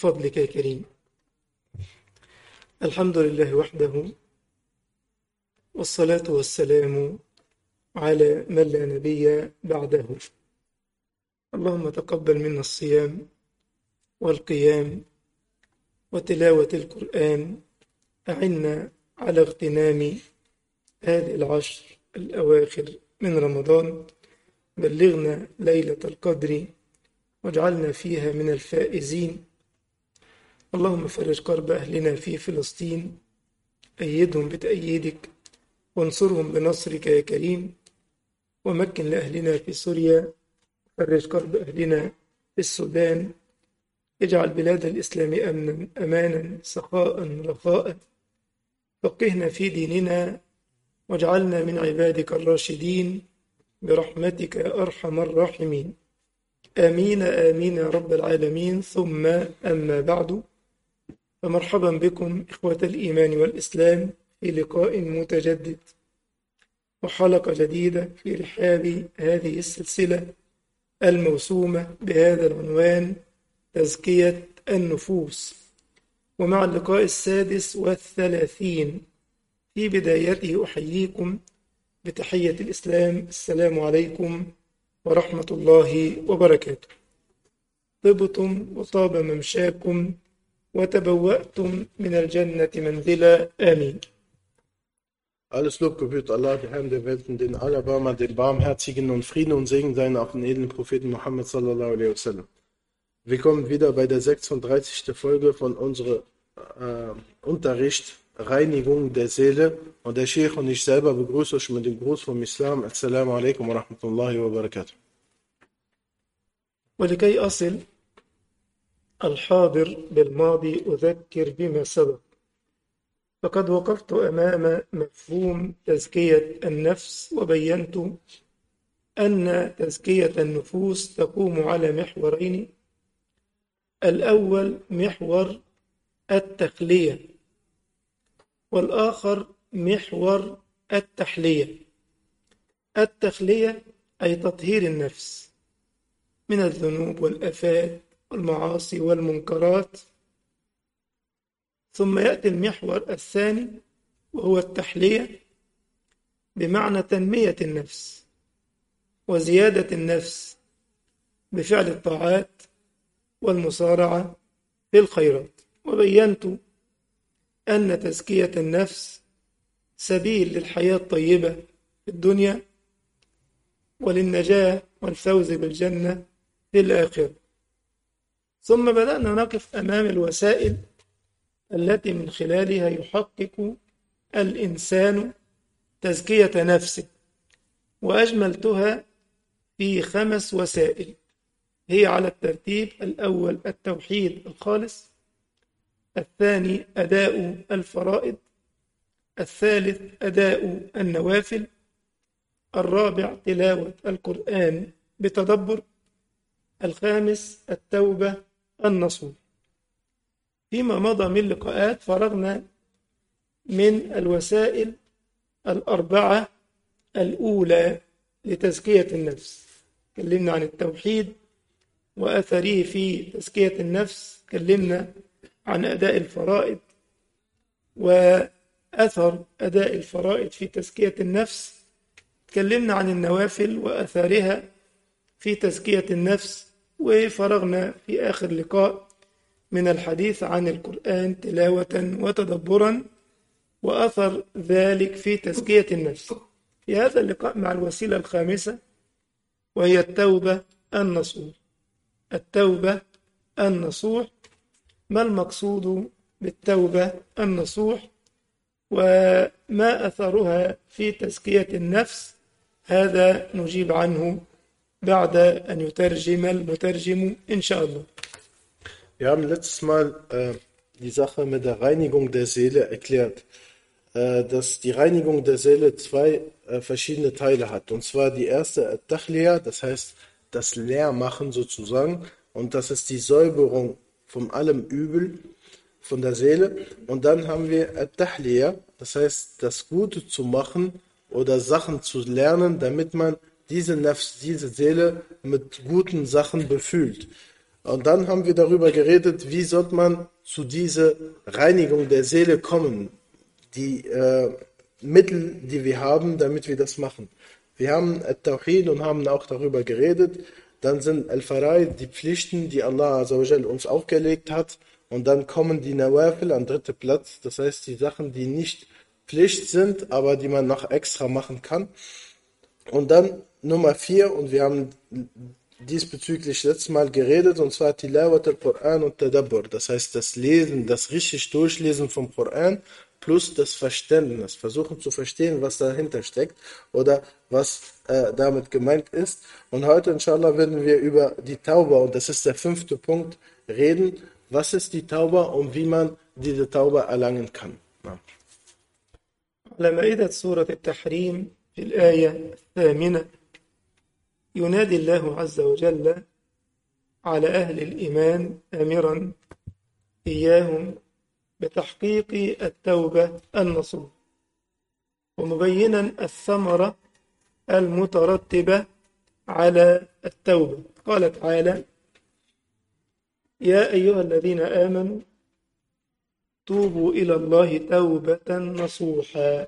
بفضلك يا كريم الحمد لله وحده والصلاة والسلام على من لا نبي بعده اللهم تقبل منا الصيام والقيام وتلاوة القرآن أعنا على اغتنام هذه العشر الأواخر من رمضان بلغنا ليلة القدر واجعلنا فيها من الفائزين اللهم فرج كرب أهلنا في فلسطين أيدهم بتأييدك وانصرهم بنصرك يا كريم ومكن لأهلنا في سوريا فرج كرب أهلنا في السودان اجعل بلاد الإسلام أمنا أمانا سخاء رخاء فقهنا في ديننا واجعلنا من عبادك الراشدين برحمتك يا أرحم الراحمين آمين آمين يا رب العالمين ثم أما بعد فمرحبا بكم إخوة الإيمان والإسلام في لقاء متجدد وحلقة جديدة في رحاب هذه السلسلة الموسومة بهذا العنوان تزكية النفوس ومع اللقاء السادس والثلاثين في بدايته أحييكم بتحية الإسلام السلام عليكم ورحمة الله وبركاته طبتم وطاب ممشاكم وتبوأتم من الجنة منزلا آمين Alles Lob gebührt Allah, der Herrn der Welten, den Allerbarmer, den Barmherzigen und Frieden und Segen seien auf den edlen Propheten Muhammad sallallahu alaihi wasallam. Willkommen wieder bei der 36. Folge von unserem äh, Unterricht Reinigung der Seele. Und der Sheikh und ich selber begrüße euch mit dem Gruß vom Islam. Assalamu alaikum wa rahmatullahi wa barakatuh. ولكي أصل الحاضر بالماضي أذكر بما سبق فقد وقفت أمام مفهوم تزكية النفس وبينت أن تزكية النفوس تقوم على محورين الأول محور التخلية والآخر محور التحلية التخلية أي تطهير النفس من الذنوب والآفات والمعاصي والمنكرات ثم يأتي المحور الثاني وهو التحلية بمعنى تنمية النفس وزيادة النفس بفعل الطاعات والمصارعة في الخيرات وبينت أن تزكية النفس سبيل للحياة الطيبة في الدنيا وللنجاة والفوز بالجنة في الآخرة ثم بدأنا نقف أمام الوسائل التي من خلالها يحقق الإنسان تزكية نفسه وأجملتها في خمس وسائل هي على الترتيب الأول التوحيد الخالص الثاني أداء الفرائض الثالث أداء النوافل الرابع تلاوة القرآن بتدبر الخامس التوبة النصوح فيما مضى من لقاءات فرغنا من الوسائل الأربعة الأولى لتزكية النفس تكلمنا عن التوحيد وأثره في تزكية النفس تكلمنا عن أداء الفرائض وأثر أداء الفرائض في تزكية النفس تكلمنا عن النوافل وأثارها في تزكية النفس وفرغنا في آخر لقاء من الحديث عن القرآن تلاوة وتدبرا وأثر ذلك في تزكية النفس في هذا اللقاء مع الوسيلة الخامسة وهي التوبة النصوح التوبة النصوح ما المقصود بالتوبة النصوح وما أثرها في تزكية النفس هذا نجيب عنه بعد أن يترجم المترجم إن شاء الله Wir haben letztes Mal äh, die Sache mit der Reinigung der Seele erklärt, äh, dass die Reinigung der Seele zwei äh, verschiedene Teile hat. Und zwar die erste Tachliya, das heißt das Leermachen sozusagen, und das ist die Säuberung von allem Übel von der Seele. Und dann haben wir Tahliya, das heißt das Gute zu machen oder Sachen zu lernen, damit man diese Nafs, diese Seele mit guten Sachen befüllt. Und dann haben wir darüber geredet, wie sollte man zu dieser Reinigung der Seele kommen, die äh, Mittel, die wir haben, damit wir das machen. Wir haben At-Tawhid und haben auch darüber geredet. Dann sind Al-Faraid die Pflichten, die Allah Azzawajal uns aufgelegt hat. Und dann kommen die Nawafil an dritter Platz. Das heißt, die Sachen, die nicht Pflicht sind, aber die man noch extra machen kann. Und dann Nummer vier, und wir haben diesbezüglich letztes Mal geredet, und zwar Tilawat al-Quran und Tadabbur. Das heißt, das Lesen, das richtig Durchlesen vom Koran plus das Verständnis. Versuchen zu verstehen, was dahinter steckt oder was äh, damit gemeint ist. Und heute, inshallah, werden wir über die Tauba, und das ist der fünfte Punkt, reden. Was ist die Tauba und wie man diese Tauba erlangen kann. Ja. على مائدة سورة التحريم في الآية الثامنة ينادي الله عز وجل على أهل الإيمان آمرا إياهم بتحقيق التوبة النصوح ومبينا الثمرة المترتبة على التوبة قال تعالى يا أيها الذين آمنوا توبوا إلى الله توبة نصوحا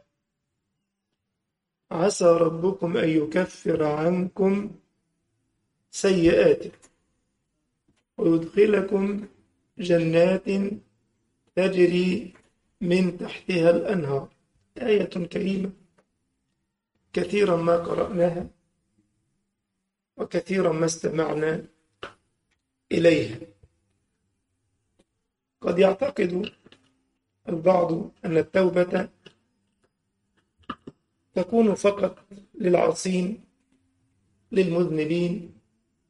عسى ربكم أن يكفر عنكم سيئاتكم ويدخلكم جنات تجري من تحتها الأنهار آية كريمة كثيرا ما قرأناها وكثيرا ما استمعنا إليها قد يعتقد البعض أن التوبة تكون فقط للعاصين للمذنبين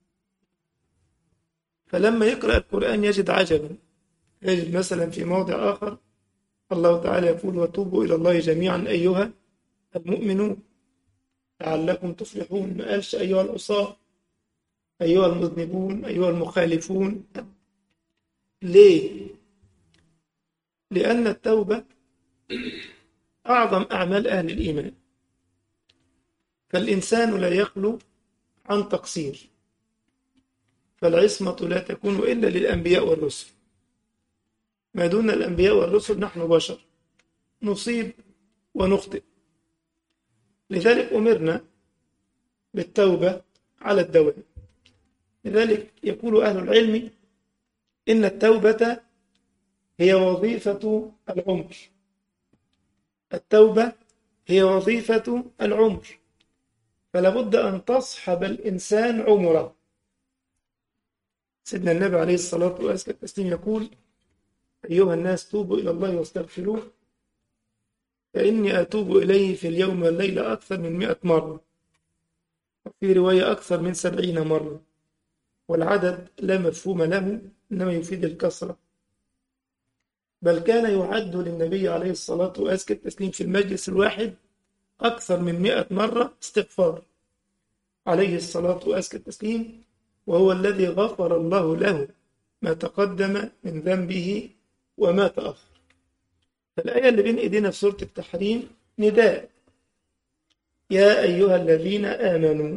فلما يقرأ القرآن يجد عجبا يجد مثلا في موضع آخر الله تعالى يقول وتوبوا إلى الله جميعا أيها المؤمنون لعلكم تفلحون ما قالش أيها العصاة أيها المذنبون أيها المخالفون ليه؟ لأن التوبة أعظم أعمال أهل الإيمان فالإنسان لا يخلو عن تقصير فالعصمة لا تكون إلا للأنبياء والرسل ما دون الأنبياء والرسل نحن بشر نصيب ونخطئ لذلك أمرنا بالتوبة على الدوام لذلك يقول أهل العلم إن التوبة هي وظيفة العمر التوبة هي وظيفة العمر فلا بد أن تصحب الإنسان عمره سيدنا النبي عليه الصلاة والسلام يقول أيها الناس توبوا إلى الله واستغفروه فإني أتوب إليه في اليوم والليلة أكثر من مئة مرة وفي رواية أكثر من سبعين مرة والعدد لا مفهوم له إنما يفيد الكثرة بل كان يعد للنبي عليه الصلاة وأزكى التسليم في المجلس الواحد أكثر من مئة مرة استغفار عليه الصلاة وأزكى التسليم وهو الذي غفر الله له ما تقدم من ذنبه وما تأخر فالآية اللي بين إيدينا في سورة التحريم نداء يا أيها الذين آمنوا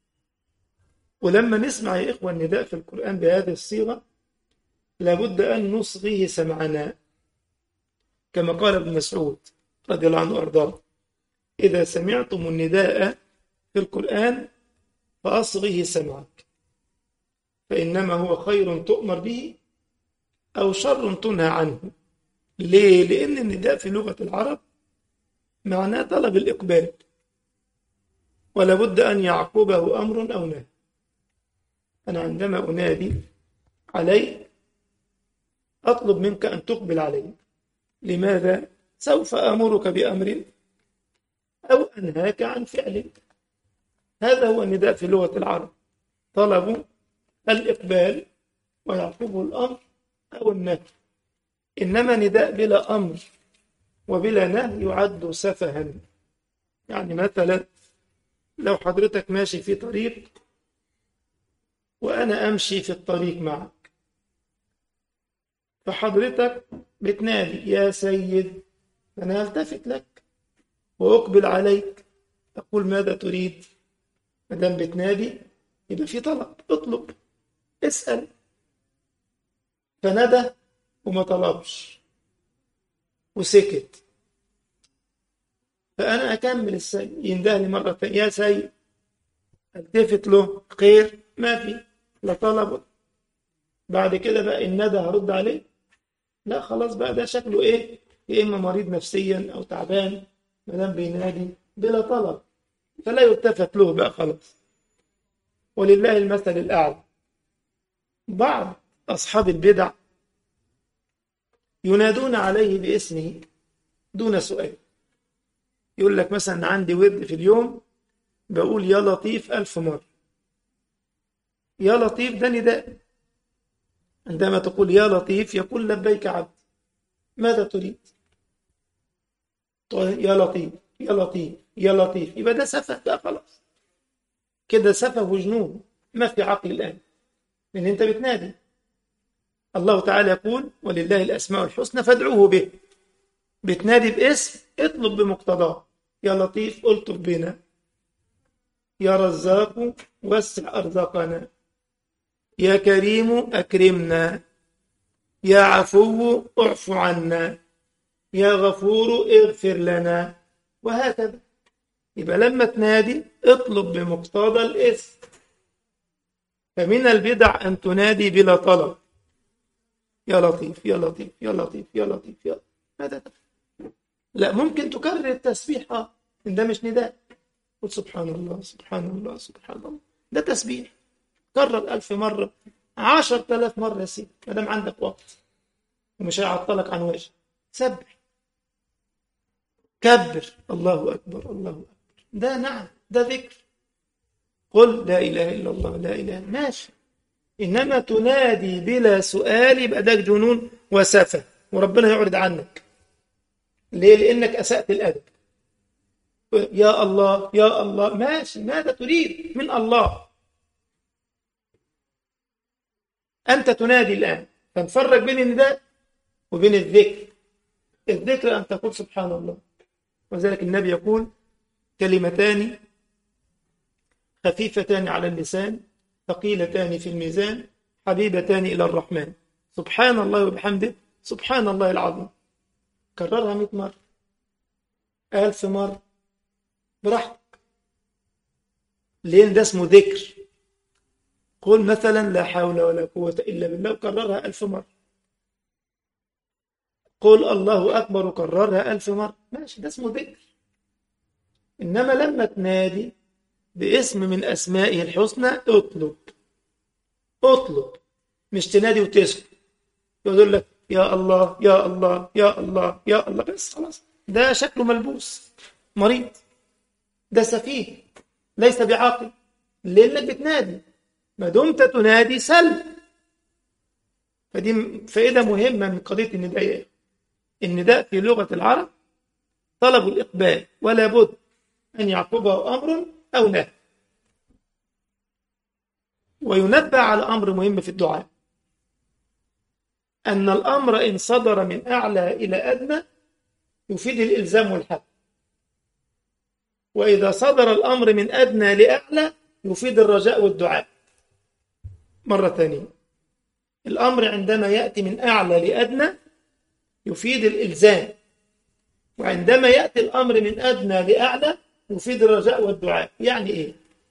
ولما نسمع يا إخوة النداء في القرآن بهذه الصيغة لابد أن نصغيه سمعنا كما قال ابن مسعود رضي الله عنه وأرضاه إذا سمعتم النداء في القرآن فأصغه سمعك فإنما هو خير تؤمر به أو شر تنهى عنه ليه؟ لأن النداء في لغة العرب معناه طلب الإقبال ولا بد أن يعقبه أمر أو نهي أنا عندما أنادي عليك أطلب منك أن تقبل علي لماذا؟ سوف أمرك بأمر أو أنهاك عن فعل هذا هو النداء في لغة العرب طلب الإقبال ويعقبه الأمر أو النهي إنما نداء بلا أمر وبلا نهي يعد سفها يعني مثلا لو حضرتك ماشي في طريق وأنا أمشي في الطريق معك فحضرتك بتنادي يا سيد أنا ألتفت لك وأقبل عليك أقول ماذا تريد ما دام بتنادي يبقى في طلب اطلب اسأل فندى وما طلبش وسكت فأنا أكمل السيد يندهني مرة تانية يا سيد التفت له خير ما في لا طلب بعد كده بقى الندى هرد عليه لا خلاص بقى ده شكله ايه يا اما مريض نفسيا او تعبان ما دام بينادي بلا طلب فلا يلتفت له بقى خلاص ولله المثل الاعلى بعض اصحاب البدع ينادون عليه باسمه دون سؤال يقول لك مثلا عندي ورد في اليوم بقول يا لطيف ألف مرة يا لطيف ده نداء عندما تقول يا لطيف يقول لبيك عبد ماذا تريد طيب يا لطيف يا لطيف يا لطيف يبقى ده سفه بقى خلاص كده سفه وجنون ما في عقل الآن لأن أنت بتنادي الله تعالى يقول ولله الأسماء الحسنى فادعوه به بتنادي باسم اطلب بمقتضاه يا لطيف الطف بنا يا رزاق وسع أرزاقنا يا كريم أكرمنا يا عفو اعف عنا يا غفور اغفر لنا وهكذا يبقى لما تنادي اطلب بمقتضى الاسم فمن البدع أن تنادي بلا طلب يا لطيف يا لطيف يا لطيف يا لطيف يا ماذا تفعل لا ممكن تكرر التسبيح اه إن ده مش نداء قل سبحان الله سبحان الله سبحان الله ده تسبيح كرر ألف مرة عشر تلاف مرة يا سيدي ما دام عندك وقت ومش هيعطلك عن وجه سبح كبر الله أكبر الله أكبر ده نعم ده ذكر قل لا إله إلا الله لا إله ماشي إنما تنادي بلا سؤال يبقى ده جنون وسفة وربنا يعرض عنك ليه؟ لأنك أسأت الأدب يا الله يا الله ماشي ماذا تريد من الله أنت تنادي الآن فنفرق بين النداء وبين الذكر الذكر أن تقول سبحان الله وذلك النبي يقول كلمتان خفيفتان على اللسان ثقيلتان في الميزان حبيبتان إلى الرحمن سبحان الله وبحمده سبحان الله العظيم كررها مئة مرة ألف مرة براحتك لين ده اسمه ذكر قل مثلا لا حول ولا قوة إلا بالله وكررها ألف مرة قل الله أكبر وكررها ألف مرة ماشي ده اسمه ذكر إنما لما تنادي باسم من أسمائه الحسنى اطلب اطلب مش تنادي وتسكت يقول لك يا الله يا الله يا الله يا الله بس خلاص ده شكله ملبوس مريض ده سفيه ليس بعاقل لأنك بتنادي ما دمت تنادي سل فدي فائدة مهمة من قضية النداء النداء في لغة العرب طلب الإقبال ولا بد أن يعقبه أمر أو نهي وينبه على أمر مهم في الدعاء أن الأمر إن صدر من أعلى إلى أدنى يفيد الإلزام والحد وإذا صدر الأمر من أدنى لأعلى يفيد الرجاء والدعاء مرة ثانية الأمر عندما يأتي من أعلى لأدنى يفيد الإلزام وعندما يأتي الأمر من أدنى لأعلى يفيد الرجاء والدعاء يعني إيه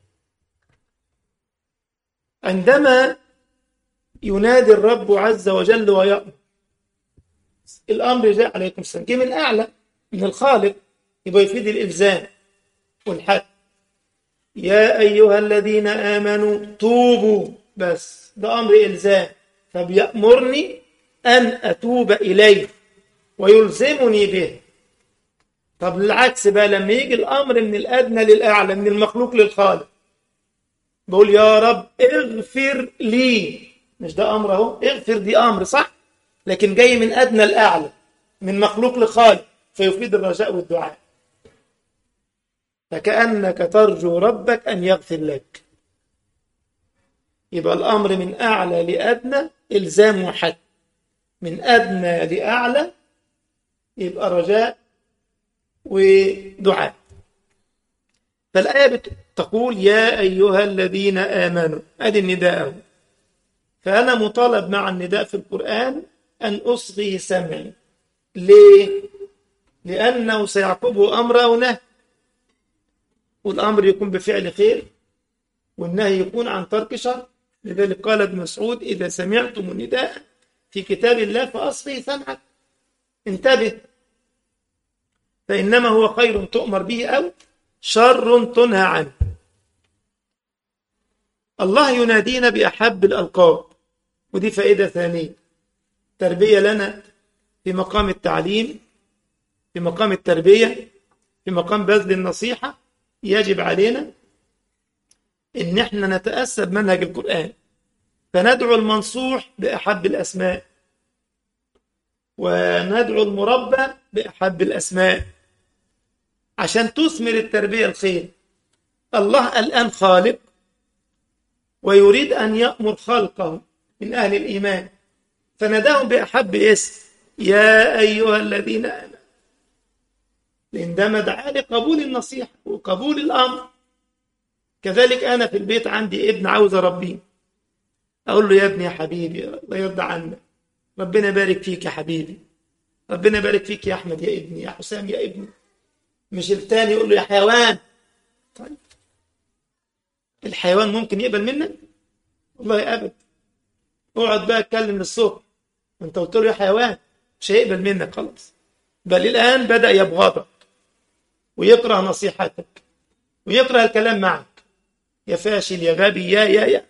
عندما ينادي الرب عز وجل ويأمر الأمر جاء عليكم السلام جه من أعلى من الخالق يبقى يفيد الإلزام والحد يا أيها الذين آمنوا توبوا بس ده أمر إلزام فبيأمرني أن أتوب إليه ويلزمني به طب العكس بقى لما يجي الأمر من الأدنى للأعلى من المخلوق للخالق بقول يا رب اغفر لي مش ده أمر أهو اغفر دي أمر صح لكن جاي من أدنى لأعلى من مخلوق لخالق فيفيد الرجاء والدعاء فكأنك ترجو ربك أن يغفر لك يبقى الأمر من أعلى لأدنى إلزام وحد من أدنى لأعلى يبقى رجاء ودعاء فالآية تقول يا أيها الذين آمنوا أدي النداء فأنا مطالب مع النداء في القرآن أن أصغي سمعي ليه؟ لأنه سيعقبه أمر أو نهي والأمر يكون بفعل خير والنهي يكون عن ترك شر لذلك قال ابن مسعود إذا سمعتم النداء في كتاب الله فأصغي سمعك انتبه فإنما هو خير تؤمر به أو شر تنهى عنه الله ينادينا بأحب الألقاب ودي فائدة ثانية تربية لنا في مقام التعليم في مقام التربية في مقام بذل النصيحة يجب علينا إن احنا نتأسى بمنهج القرآن فندعو المنصوح بأحب الأسماء وندعو المربى بأحب الأسماء عشان تثمر التربية الخير الله الآن خالق ويريد أن يأمر خلقه من أهل الإيمان فنداهم بأحب اسم يا أيها الذين آمنوا عندما دعا لقبول النصيحة وقبول الأمر كذلك أنا في البيت عندي ابن عاوز أربيه أقول له يا ابني يا حبيبي الله يرضى عنك ربنا يبارك فيك يا حبيبي ربنا يبارك فيك يا أحمد يا ابني يا حسام يا ابني مش التاني يقول له يا حيوان طيب الحيوان ممكن يقبل منك والله أبد اقعد بقى اتكلم للصبح انت قلت له يا حيوان مش هيقبل منك خلاص بل الآن بدأ يبغضك ويكره نصيحتك ويكره الكلام معك يا فاشل يا غبي يا يا يا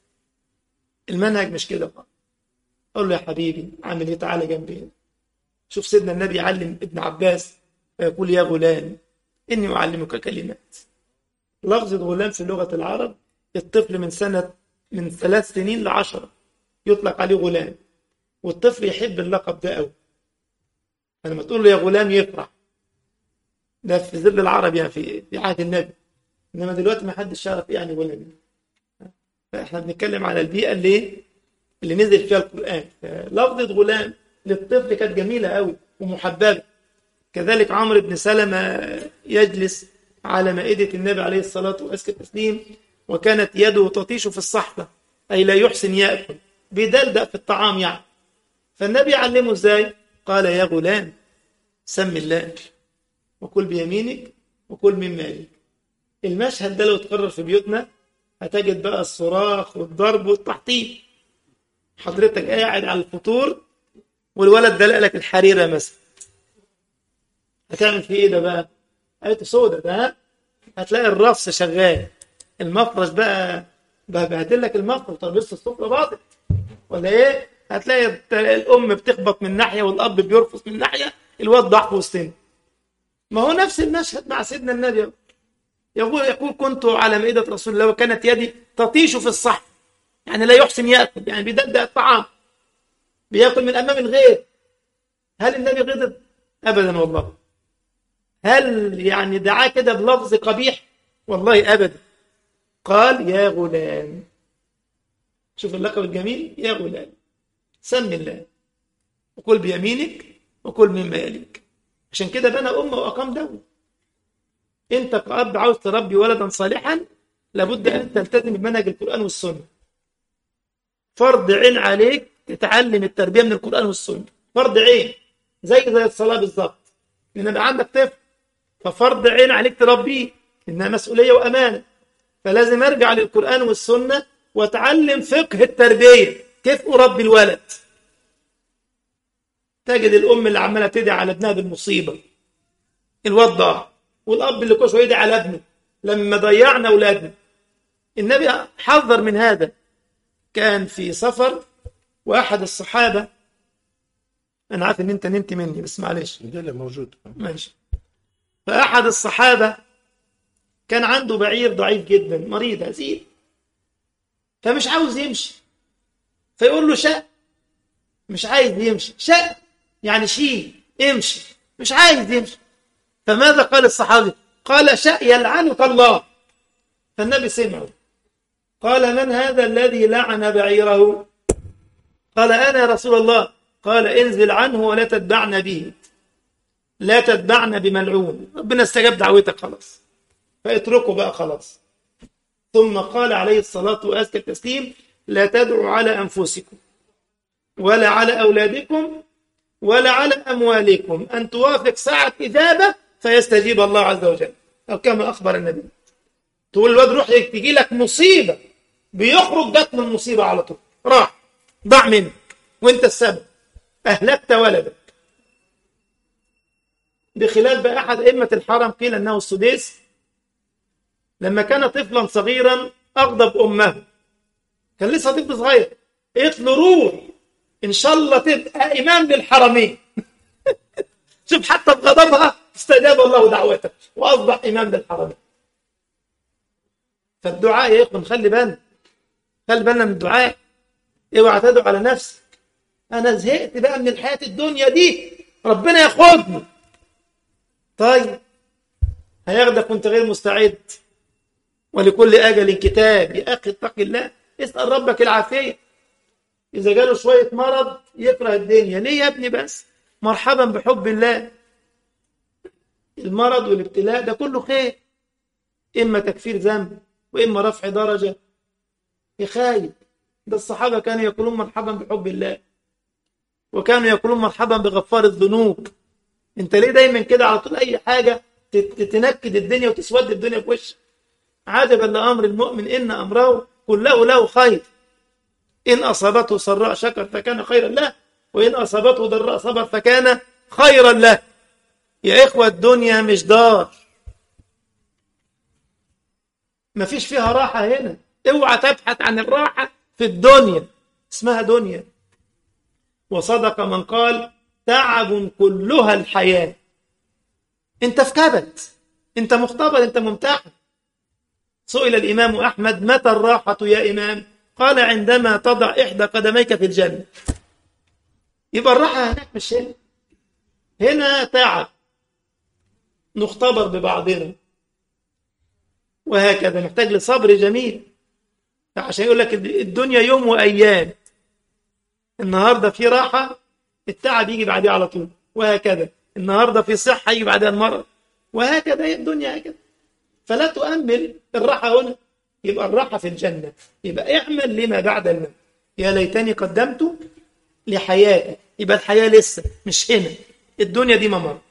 المنهج مش كده خالص قول له يا حبيبي عامل ايه تعالى جنبي شوف سيدنا النبي يعلم ابن عباس فيقول يا غلام اني اعلمك كلمات لفظ غلام في لغه العرب الطفل من سنه من ثلاث سنين لعشرة يطلق عليه غلام والطفل يحب اللقب ده قوي فلما تقول له يا غلام يفرح ده في ظل العرب يعني في في عهد النبي انما دلوقتي ما حدش يعرف ايه يعني غلام فاحنا بنتكلم على البيئه اللي اللي نزل فيها القران لفظه غلام للطفل كانت جميله قوي ومحببه كذلك عمرو بن سلمه يجلس على مائده النبي عليه الصلاه والتسليم وكانت يده تطيش في الصحفه اي لا يحسن ياكل بيدلدق في الطعام يعني فالنبي علمه ازاي قال يا غلام سم الله وكل بيمينك وكل من مالك المشهد ده لو اتكرر في بيوتنا هتجد بقى الصراخ والضرب والتحطيم حضرتك قاعد على الفطور والولد دلق لك الحريره مثلا هتعمل فيه ايه ده بقى؟ قالت سودا ده هتلاقي الرفس شغال المفرش بقى بهدل لك المفرش ترابيزه السفره باظت ولا ايه؟ هتلاقي الام بتخبط من ناحيه والاب بيرفص من ناحيه الواد ضعف وسطنا ما هو نفس المشهد مع سيدنا النبي يقول يقول كنت على مائدة رسول الله وكانت يدي تطيش في الصحن يعني لا يحسن ياكل يعني بيددق الطعام بياكل من امام الغير هل النبي غضب؟ ابدا والله هل يعني دعاه كده بلفظ قبيح؟ والله ابدا قال يا غلام شوف اللقب الجميل يا غلام سم الله وكل بيمينك وكل مما يليك عشان كده بنى أمة وأقام دولة أنت كأب عاوز تربي ولدا صالحا لابد أن تلتزم بمنهج القرآن والسنة فرض عين عليك تتعلم التربية من القرآن والسنة فرض عين زي زي الصلاة بالظبط لأن يبقى عندك طفل ففرض عين عليك تربيه إنها مسؤولية وأمانة فلازم أرجع للقرآن والسنة وأتعلم فقه التربية كيف أربي الولد تجد الأم اللي عمالة تدعي على ابنها بالمصيبة الواد ضاع والأب اللي كل شوية يدعي على ابنه لما ضيعنا أولادنا النبي حذر من هذا كان في سفر وأحد الصحابة أنا عارف إن أنت نمت مني بس معلش لا لا موجود ماشي فأحد الصحابة كان عنده بعير ضعيف جدا مريض هزيل فمش عاوز يمشي فيقول له شق مش عايز يمشي شق يعني شيل امشي مش عايز يمشي فماذا قال الصحابي قال شاء يلعنك الله فالنبي سمعه قال من هذا الذي لعن بعيره قال أنا يا رسول الله قال انزل عنه ولا تتبعنا به لا تتبعنا بملعون ربنا استجاب دعوتك خلاص فاتركه بقى خلاص ثم قال عليه الصلاة وأزكى التسليم لا تدعوا على أنفسكم ولا على أولادكم ولا على أموالكم أن توافق ساعة إجابة فيستجيب الله عز وجل أو كما أخبر النبي تقول الواد روح تجي لك مصيبة بيخرج جت من المصيبة على طول راح ضاع منك وانت السبب أهلكت ولدك بخلال بقى أحد أئمة الحرم قيل أنه السديس لما كان طفلا صغيرا أغضب أمه كان لسه طفل صغير قالت له روح إن شاء الله تبقى إمام للحرمين شوف حتى بغضبها استجاب الله دعوته وأصبح إمام للحرمين فالدعاء يا إخوان خلي بالنا خلي بالنا من الدعاء اوعى تدعو على نفسك أنا زهقت بقى من الحياة الدنيا دي ربنا ياخدني طيب هياخدك وانت غير مستعد ولكل أجل كتاب يا أخي اتق الله اسأل ربك العافية إذا جاله شوية مرض يكره الدنيا ليه يا ابني بس مرحبا بحب الله المرض والابتلاء ده كله خير إما تكفير ذنب وإما رفع درجة يخايب ده الصحابة كانوا يقولون مرحبا بحب الله وكانوا يقولون مرحبا بغفار الذنوب انت ليه دايما كده على طول اي حاجة تنكد الدنيا وتسود الدنيا في وشك عجبا لأمر المؤمن إن أمره كله له خير إن أصابته سراء شكر فكان خيرا له وإن أصابته ضراء صبر فكان خيرا له يا إخوة الدنيا مش دار ما فيش فيها راحة هنا اوعى تبحث عن الراحة في الدنيا اسمها دنيا وصدق من قال تعب كلها الحياة انت في كبت انت مختبر انت ممتحن سئل الإمام أحمد متى الراحة يا إمام قال عندما تضع إحدى قدميك في الجنة يبقى الراحة هناك مش هنا هنا تعب نختبر ببعضنا وهكذا نحتاج لصبر جميل عشان يقول لك الدنيا يوم وأيام النهاردة في راحة التعب يجي بعديه على طول وهكذا النهاردة في صحة يجي بعدها المرض وهكذا هي الدنيا هكذا فلا تؤمل الراحة هنا يبقى الراحة في الجنة يبقى اعمل لما بعد الموت يا ليتني قدمت لحياتي يبقى الحياة لسه مش هنا الدنيا دي ممر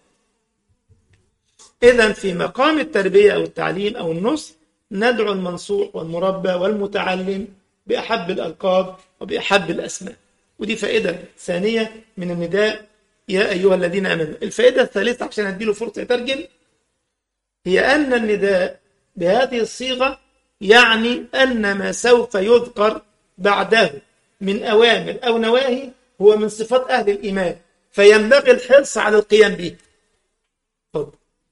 إذا في مقام التربية أو التعليم أو النص ندعو المنصوح والمربى والمتعلم بأحب الألقاب وبأحب الأسماء ودي فائدة ثانية من النداء يا أيها الذين آمنوا الفائدة الثالثة عشان أديله فرصة يترجم هي أن النداء بهذه الصيغة يعني أن ما سوف يذكر بعده من أوامر أو نواهي هو من صفات أهل الإيمان فينبغي الحرص على القيام به فضل.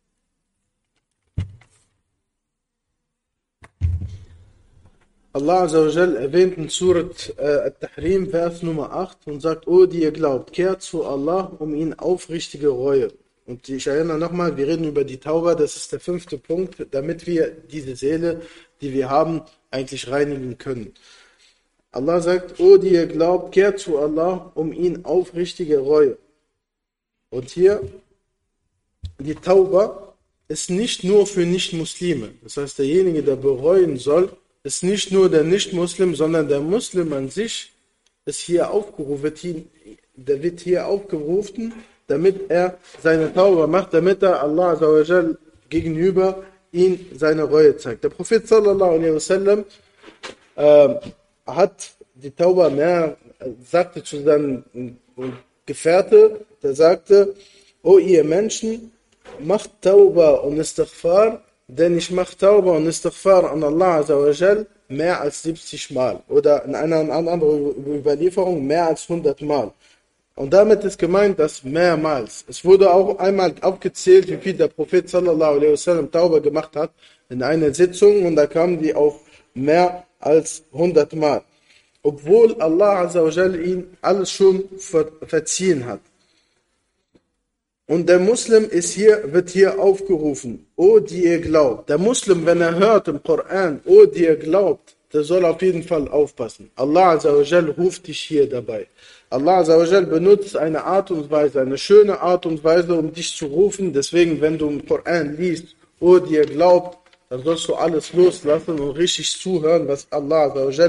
Allah Azzawajal erwähnt in Surat äh, At-Tahrim, Vers Nummer 8 und sagt, O die ihr glaubt, kehrt zu Allah um ihn aufrichtige Reue. Und ich erinnere nochmal, wir reden über die Tauber, das ist der fünfte Punkt, damit wir diese Seele, die wir haben, eigentlich reinigen können. Allah sagt, O die ihr glaubt, kehrt zu Allah um ihn aufrichtige Reue. Und hier, die Tauber ist nicht nur für Nicht-Muslime. Das heißt, derjenige, der bereuen soll, ist nicht nur der Nicht-Muslim, sondern der Muslim an sich ist hier aufgerufen, der wird hier aufgerufen, damit er seine Tauber macht, damit er Allah Azawajal gegenüber ihn seine Reue zeigt. Der Prophet sallallahu alaihi wasallam äh, hat die Tauber mehr, sagte zu seinem Gefährte, der sagte, O ihr Menschen, macht Tauber und Istighfar, denn ich mache Tauba und Istighfar an Allah Azawajal mehr als 70 Mal oder in einer anderen Überlieferung mehr als 100 Mal. Und damit ist gemeint, dass mehrmals. Es wurde auch einmal aufgezählt, wie viel der Prophet sallallahu alaihi wasallam Tauba gemacht hat in einer Sitzung und da kamen die auf mehr als 100 Mal. Obwohl Allah Azawajal ihn alles schon ver verziehen hat. Und der Muslim ist hier, wird hier aufgerufen, O die ihr glaubt. Der Muslim, wenn er hört im Koran, O die ihr glaubt, der soll auf jeden Fall aufpassen. Allah Azawajal ruft dich hier dabei. Allah Azawajal benutzt eine Art und Weise, eine schöne Art und Weise, um dich zu rufen. Deswegen, wenn du im Koran liest, O die ihr glaubt, dann sollst du alles loslassen und richtig zuhören, was Allah Azawajal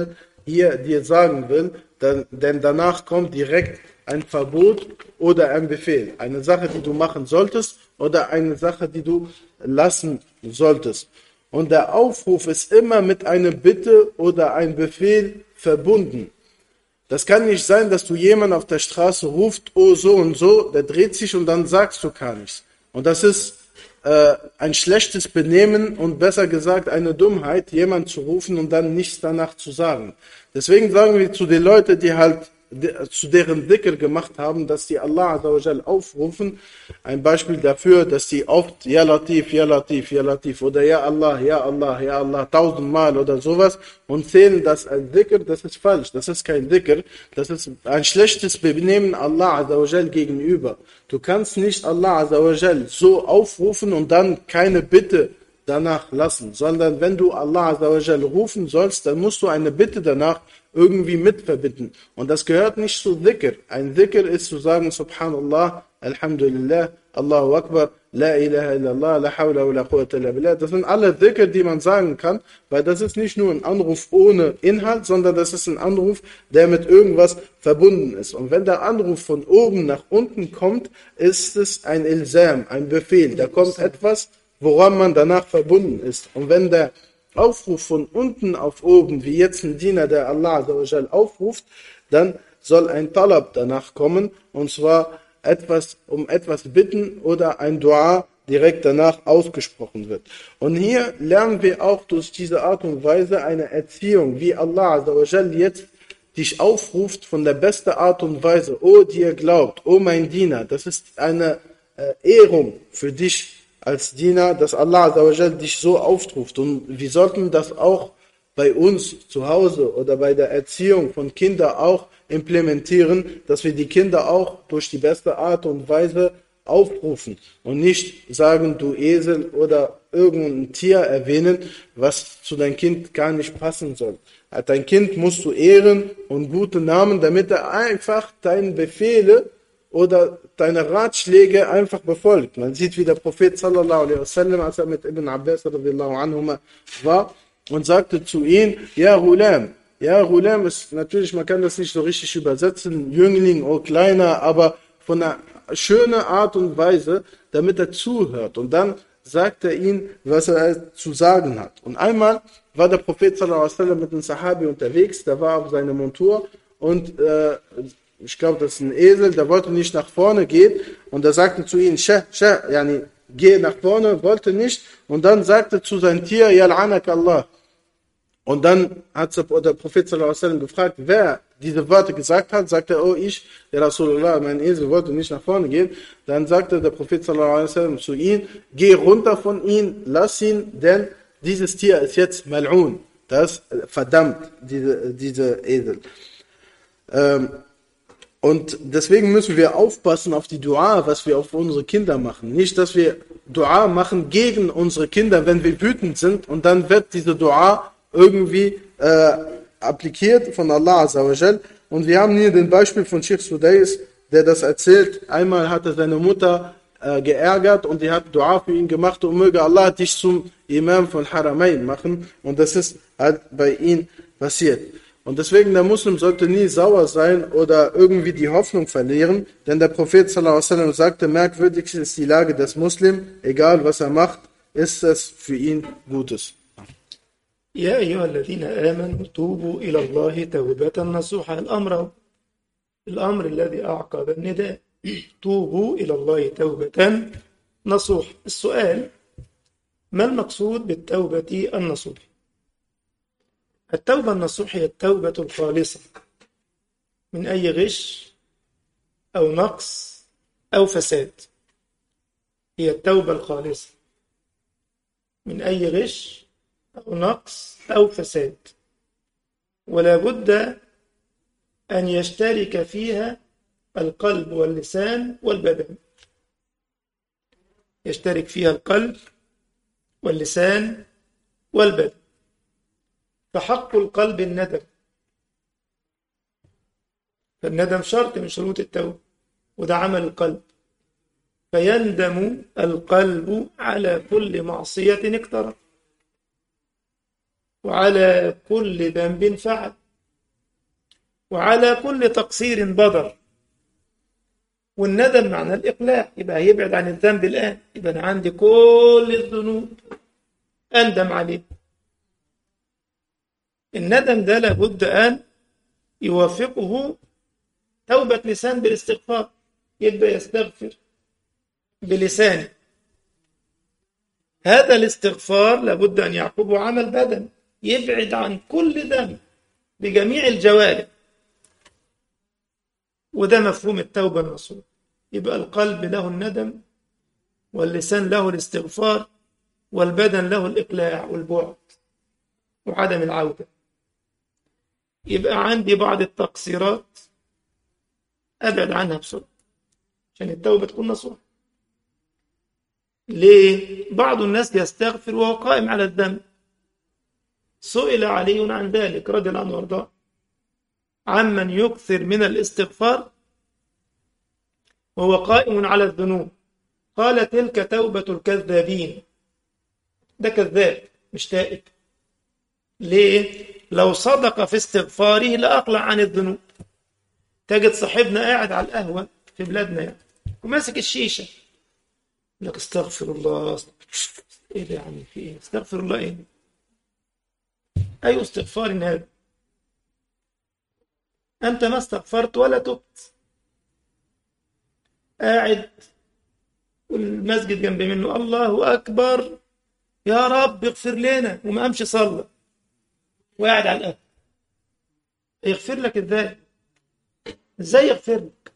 hier dir sagen will, denn, denn danach kommt direkt ein Verbot oder ein Befehl. Eine Sache, die du machen solltest oder eine Sache, die du lassen solltest. Und der Aufruf ist immer mit einer Bitte oder einem Befehl verbunden. Das kann nicht sein, dass du jemanden auf der Straße ruft, oh so und so, der dreht sich und dann sagst du gar nichts. Und das ist äh, ein schlechtes Benehmen und besser gesagt eine Dummheit, jemanden zu rufen und dann nichts danach zu sagen. Deswegen sagen wir zu den Leuten, die halt zu deren Dhikr gemacht haben, dass die Allah aufrufen. Ein Beispiel dafür, dass die oft Ja Latif, Ja Latif, Ja Latif oder Ja Allah, Ja Allah, Ja Allah tausendmal oder sowas und zählen das als Dhikr, das ist falsch. Das ist kein Dhikr, das ist ein schlechtes Benehmen Allah gegenüber. Du kannst nicht Allah so aufrufen und dann keine Bitte danach lassen, sondern wenn du Allah rufen sollst, dann musst du eine Bitte danach irgendwie mitverbinden. Und das gehört nicht zu Dhikr. Ein Dhikr ist zu sagen, Subhanallah, Alhamdulillah, Allahu Akbar, La ilaha illallah, La hawla wa la quwwata illa billah. Das sind alle Dhikr, die man sagen kann, weil das ist nicht nur ein Anruf ohne Inhalt, sondern das ist ein Anruf, der mit irgendwas verbunden ist. Und wenn der Anruf von oben nach unten kommt, ist es ein Ilsam, ein Befehl. Da kommt etwas, woran man danach verbunden ist. Und wenn der Aufruf von unten auf oben, wie jetzt ein Diener, der Allah aufruft, dann soll ein Talab danach kommen, und zwar etwas, um etwas bitten oder ein Dua direkt danach ausgesprochen wird. Und hier lernen wir auch durch diese Art und Weise eine Erziehung, wie Allah jetzt dich aufruft von der besten Art und Weise. O, die ihr glaubt, o mein Diener, das ist eine äh, Ehrung für dich als Diener, dass Allah dich so aufruft. Und wir sollten das auch bei uns zu Hause oder bei der Erziehung von Kindern auch implementieren, dass wir die Kinder auch durch die beste Art und Weise aufrufen und nicht sagen, du Esel oder irgendein Tier erwähnen, was zu deinem Kind gar nicht passen soll. Dein Kind musst du ehren und gute Namen, damit er einfach deine Befehle oder deine Ratschläge einfach befolgt. Man sieht, wie der Prophet sallallahu alaihi wasallam, als er mit Ibn Abbas anhuma war und sagte zu ihm, ja Ghulam, ja Ghulam ist natürlich, man kann das nicht so richtig übersetzen, Jüngling oder kleiner, aber von einer schönen Art und Weise, damit er zuhört. Und dann sagt er ihm, was er zu sagen hat. Und einmal war der Prophet sallallahu alaihi wasallam mit einem Sahabi unterwegs, der war auf seiner Montur und äh, ich glaube, das ist ein Esel, der wollte nicht nach vorne gehen und er sagte zu ihm, Shah, Shah, yani, geh nach vorne, wollte nicht und dann sagte zu seinem Tier, Yal'anak Allah. Und dann hat der Prophet sallam, gefragt, wer diese Worte gesagt hat, sagte er, oh ich, der Rasulullah, mein Esel wollte nicht nach vorne gehen. Dann sagte der Prophet sallam, zu ihm, geh runter von ihm, lass ihn, denn dieses Tier ist jetzt mal'un, das verdammt, diese, diese Esel. Ähm, und deswegen müssen wir aufpassen auf die Dua, was wir auf unsere Kinder machen. Nicht, dass wir Dua machen gegen unsere Kinder, wenn wir wütend sind und dann wird diese Dua irgendwie äh, appliziert von Allah Azawajal. Und wir haben hier den Beispiel von Sheikh Sudais, der das erzählt. Einmal hat er seine Mutter äh, geärgert und die hat Dua für ihn gemacht und möge Allah dich zum Imam von Haramain machen. Und das ist halt bei ihm passiert. Und deswegen der Muslim sollte nie sauer sein oder irgendwie die Hoffnung verlieren, denn der Prophet sallam, sagte, merkwürdig ist die Lage des Muslim, egal was er macht, ist es für ihn Gutes. يا أيها الذين آمنوا توبوا إلى الله توبة نصوحا الأمر الأمر الذي أعقب النداء توبوا إلى الله توبة نصوح السؤال ما المقصود بالتوبة النصوح التوبة النصوح هي التوبة الخالصة من أي غش أو نقص أو فساد هي التوبة الخالصة من أي غش أو نقص أو فساد ولا بد أن يشترك فيها القلب واللسان والبدن يشترك فيها القلب واللسان والبدن فحق القلب الندم فالندم شرط من شروط التوبة وده عمل القلب فيندم القلب على كل معصية اقترف وعلى كل ذنب فعل وعلى كل تقصير بدر والندم معنى الإقلاع يبقى هيبعد عن الذنب الآن يبقى أنا عندي كل الذنوب أندم عليه الندم ده لابد أن يوافقه توبة لسان بالاستغفار يبقى يستغفر بلسانه هذا الاستغفار لابد أن يعقبه عمل بدن يبعد عن كل ذنب بجميع الجوارح وده مفهوم التوبة النصوح يبقى القلب له الندم واللسان له الاستغفار والبدن له الإقلاع والبعد وعدم العودة يبقى عندي بعض التقصيرات أبعد عنها بسرعة عشان التوبة تكون نصوح ليه؟ بعض الناس يستغفر وهو قائم على الذنب سئل علي عن ذلك رضي الله عنه وارضاه عمن يكثر من الاستغفار وهو قائم على الذنوب قال تلك توبة الكذابين ده كذاب مش تائب ليه؟ لو صدق في استغفاره لأقلع عن الذنوب تجد صاحبنا قاعد على القهوة في بلادنا يعني وماسك الشيشة لك استغفر الله ايه ده يا عم في ايه استغفر الله ايه اي استغفار هذا انت ما استغفرت ولا تبت قاعد والمسجد جنب منه الله اكبر يا رب اغفر لنا وما قامش صلى وقاعد على القهوه يغفر لك ازاي ازاي يغفر لك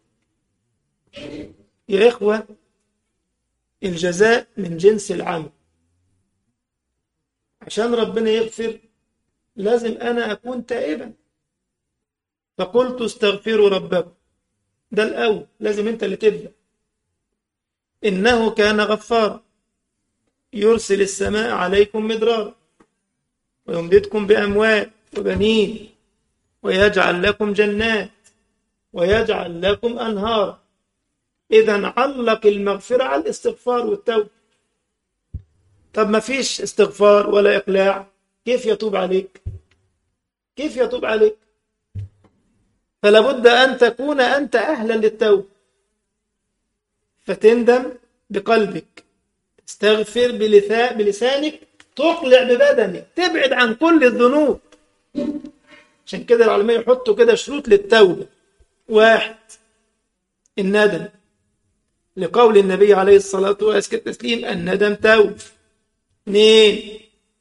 يا اخوه الجزاء من جنس العمل عشان ربنا يغفر لازم أنا أكون تائبا فقلت استغفروا ربكم ده الأول لازم أنت اللي تبدأ إنه كان غفارا يرسل السماء عليكم مدرارا ويمددكم بأموال وبنين ويجعل لكم جنات ويجعل لكم أنهارا إذا علق المغفرة على الاستغفار والتوبة طب ما فيش استغفار ولا إقلاع كيف يتوب عليك كيف يتوب عليك فلا بد أن تكون أنت أهلا للتوبة فتندم بقلبك تستغفر بلسانك تقلع ببدنك تبعد عن كل الذنوب عشان كده العلماء يحطوا كده شروط للتوبة واحد الندم لقول النبي عليه الصلاة والتسليم الندم توب اثنين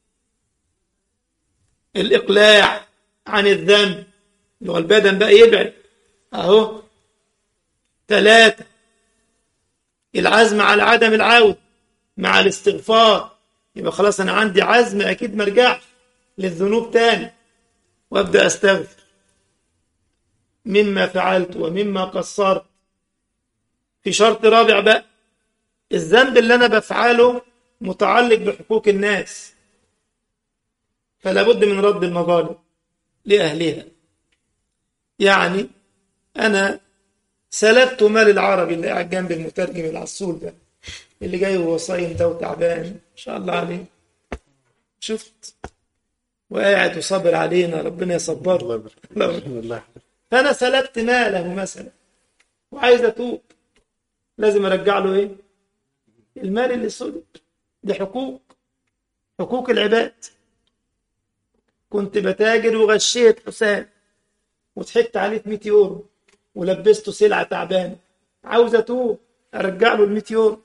الإقلاع عن الذنب اللي هو البدن بقى يبعد أهو ثلاثة العزم على عدم العودة مع الاستغفار يبقى خلاص أنا عندي عزم أكيد ما ارجعش للذنوب تاني وأبدأ أستغفر مما فعلت ومما قصرت في شرط رابع بقى الذنب اللي أنا بفعله متعلق بحقوق الناس فلا بد من رد المظالم لأهلها يعني أنا سلبت مال العربي اللي قاعد جنب المترجم العسول ده اللي جاي وهو صايم ده وتعبان ما شاء الله عليه شفت وقاعد وصبر علينا ربنا يصبره الله يبارك الله الله فأنا سلبت ماله مثلا وعايز أتوب لازم أرجع له إيه؟ المال اللي سلب دي حقوق حقوق العباد كنت بتاجر وغشيت حسام وضحكت عليه ب 100 يورو ولبسته سلعة تعبانة عاوز أتوب أرجع له ال 100 يورو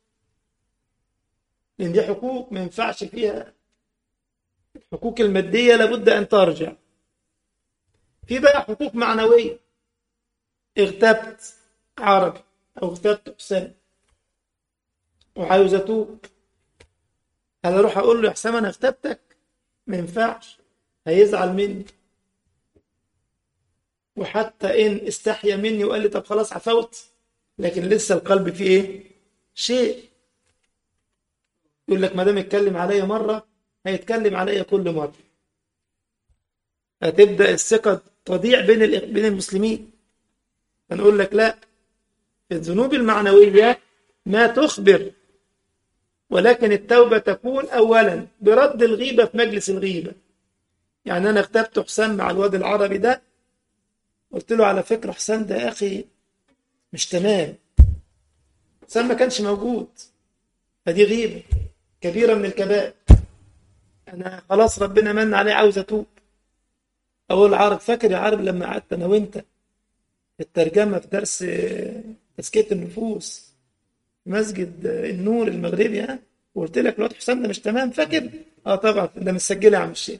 لأن دي حقوق ما ينفعش فيها الحقوق المادية لابد أن ترجع في بقى حقوق معنوية اغتبت عربي أو اغتبت حسام وعاوز أتوب هل أروح أقول له يا حسام أنا اغتبتك ما ينفعش هيزعل مني وحتى إن استحيا مني وقال لي طب خلاص عفوت لكن لسه القلب فيه إيه شيء يقول لك ما دام اتكلم عليا مرة هيتكلم عليا كل مرة هتبدأ الثقة تضيع بين ال- بين المسلمين فنقول لك لا في الذنوب المعنوية ما تخبر ولكن التوبة تكون أولا برد الغيبة في مجلس الغيبة يعني أنا اغتبت حسام مع الواد العربي ده قلت له على فكرة حسام ده يا أخي مش تمام حسام ما كانش موجود فدي غيبة كبيرة من الكبائر أنا خلاص ربنا من علي عاوز أتوب أقول عارف فاكر يا عارف لما قعدت أنا وأنت في الترجمة في درس تزكية النفوس في مسجد النور المغربي ها وقلت لك الواد حسام ده مش تمام فاكر؟ اه طبعا ده متسجله يا عم الشيخ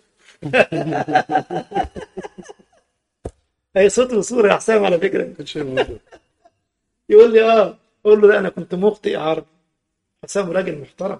اي صوت وصوره يا حسام على فكره كل شيء موجود يقول لي اه اقول له لا انا كنت مخطئ يا عربي حسام راجل محترم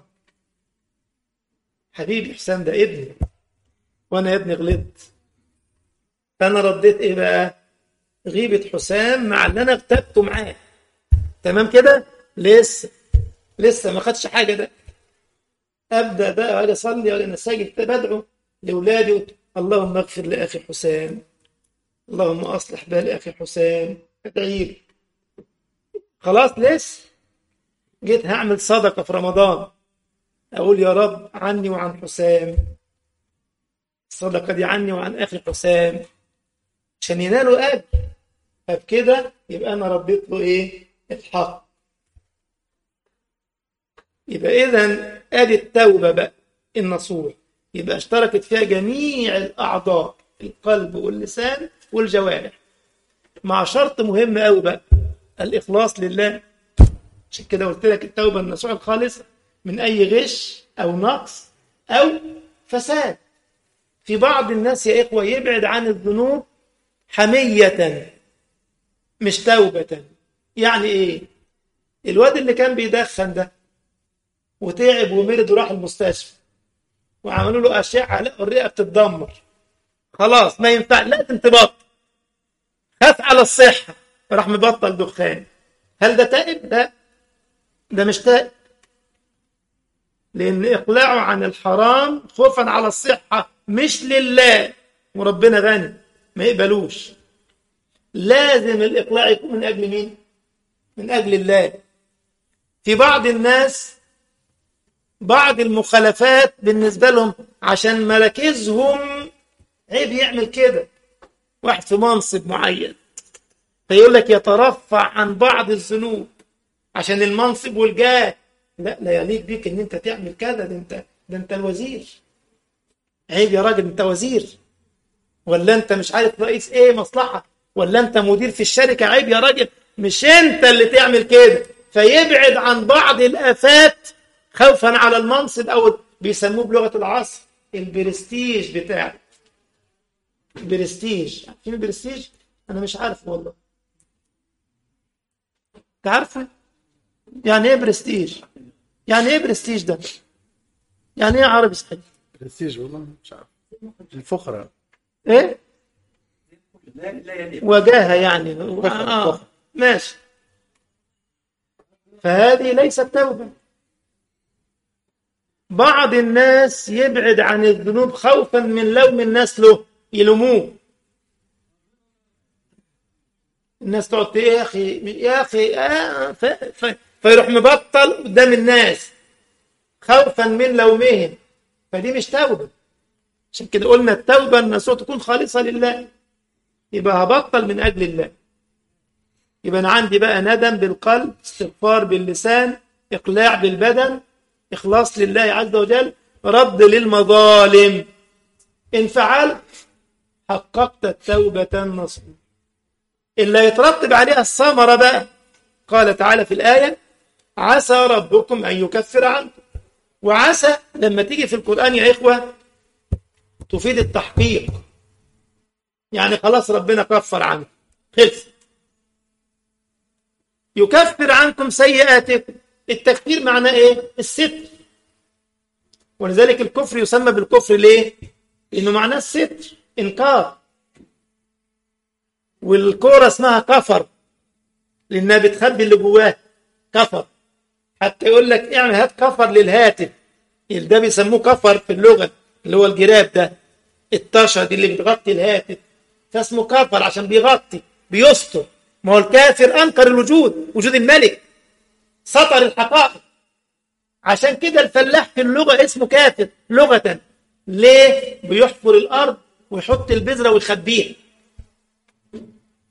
حبيبي حسام ده ابني وانا يا ابني غلطت فانا رديت ايه بقى غيبة حسام مع اللي انا اغتبته معاه تمام كده لسه لسه ما خدش حاجه ده ابدا بقى واجي اصلي واجي ساجد بدعو لاولادي اللهم اغفر لاخي حسام اللهم اصلح بال اخي حسام ادعي لي خلاص لسه جيت هعمل صدقه في رمضان اقول يا رب عني وعن حسام الصدقه دي عني وعن اخي حسام عشان ينالوا اجر فبكده يبقى انا رديت له ايه الحق يبقى اذا ادي التوبه بقى النصوح يبقى اشتركت فيها جميع الاعضاء القلب واللسان والجوارح مع شرط مهم قوي بقى الاخلاص لله عشان كده قلت لك التوبه النصوح الخالصه من اي غش او نقص او فساد في بعض الناس يا اخوه يبعد عن الذنوب حميه مش توبه يعني ايه الواد اللي كان بيدخن ده وتعب ومرض وراح المستشفى وعملوا له اشعه لقوا الرئه بتتدمر خلاص ما ينفع لازم تبطل خاف على الصحه راح مبطل دخان هل ده تائب؟ لا ده مش تائب لان اقلاعه عن الحرام خوفا على الصحه مش لله وربنا غني ما يقبلوش لازم الاقلاع يكون من اجل مين؟ من اجل الله في بعض الناس بعض المخالفات بالنسبة لهم عشان مراكزهم عيب يعمل كده واحد في منصب معين فيقول لك يترفع عن بعض الذنوب عشان المنصب والجاه لا لا يليق بيك ان انت تعمل كذا ده انت ده انت الوزير عيب يا راجل انت وزير ولا انت مش عارف رئيس ايه مصلحة ولا انت مدير في الشركة عيب يا راجل مش انت اللي تعمل كده فيبعد عن بعض الافات خوفا على المنصب او بيسموه بلغه العصر البرستيج بتاعه برستيج عارفين البرستيج انا مش عارف والله انت عارفه يعني ايه برستيج يعني ايه برستيج ده يعني ايه عربي صحيح برستيج والله مش عارف الفخرة ايه لا لا يليق وجاهه يعني فخر، آه. فخر. ماشي فهذه ليست توبه بعض الناس يبعد عن الذنوب خوفا من لوم الناس له يلوموه الناس تقعد تقول يا اخي يا اخي آه ف... ف... فيروح مبطل قدام الناس خوفا من لومهم فدي مش توبه عشان كده قلنا التوبه النصوح تكون خالصه لله يبقى هبطل من اجل الله يبقى انا عندي بقى ندم بالقلب استغفار باللسان اقلاع بالبدن إخلاص لله عز وجل رد للمظالم إن فعلت حققت التوبة النصوح إلا يترتب عليها الثمرة بقى قال تعالى في الآية عسى ربكم أن يكفر عنكم وعسى لما تيجي في القرآن يا إخوة تفيد التحقيق يعني خلاص ربنا كفر عنكم خلص يكفر عنكم سيئاتكم التكفير معناه ايه الستر ولذلك الكفر يسمى بالكفر ليه لانه معناه الستر انكار والكوره اسمها كفر لانها بتخبي اللي جواه كفر حتى يقول لك اعمل هات كفر للهاتف ده بيسموه كفر في اللغه اللي هو الجراب ده الطشه دي اللي بتغطي الهاتف فاسمه كفر عشان بيغطي بيستر ما هو الكافر انكر الوجود وجود الملك سطر الحقائق عشان كده الفلاح في اللغة اسمه كافر لغة ليه؟ بيحفر الأرض ويحط البذرة ويخبيها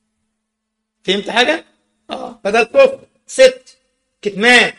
فهمت حاجة؟ اه فده الكفر ست كتمان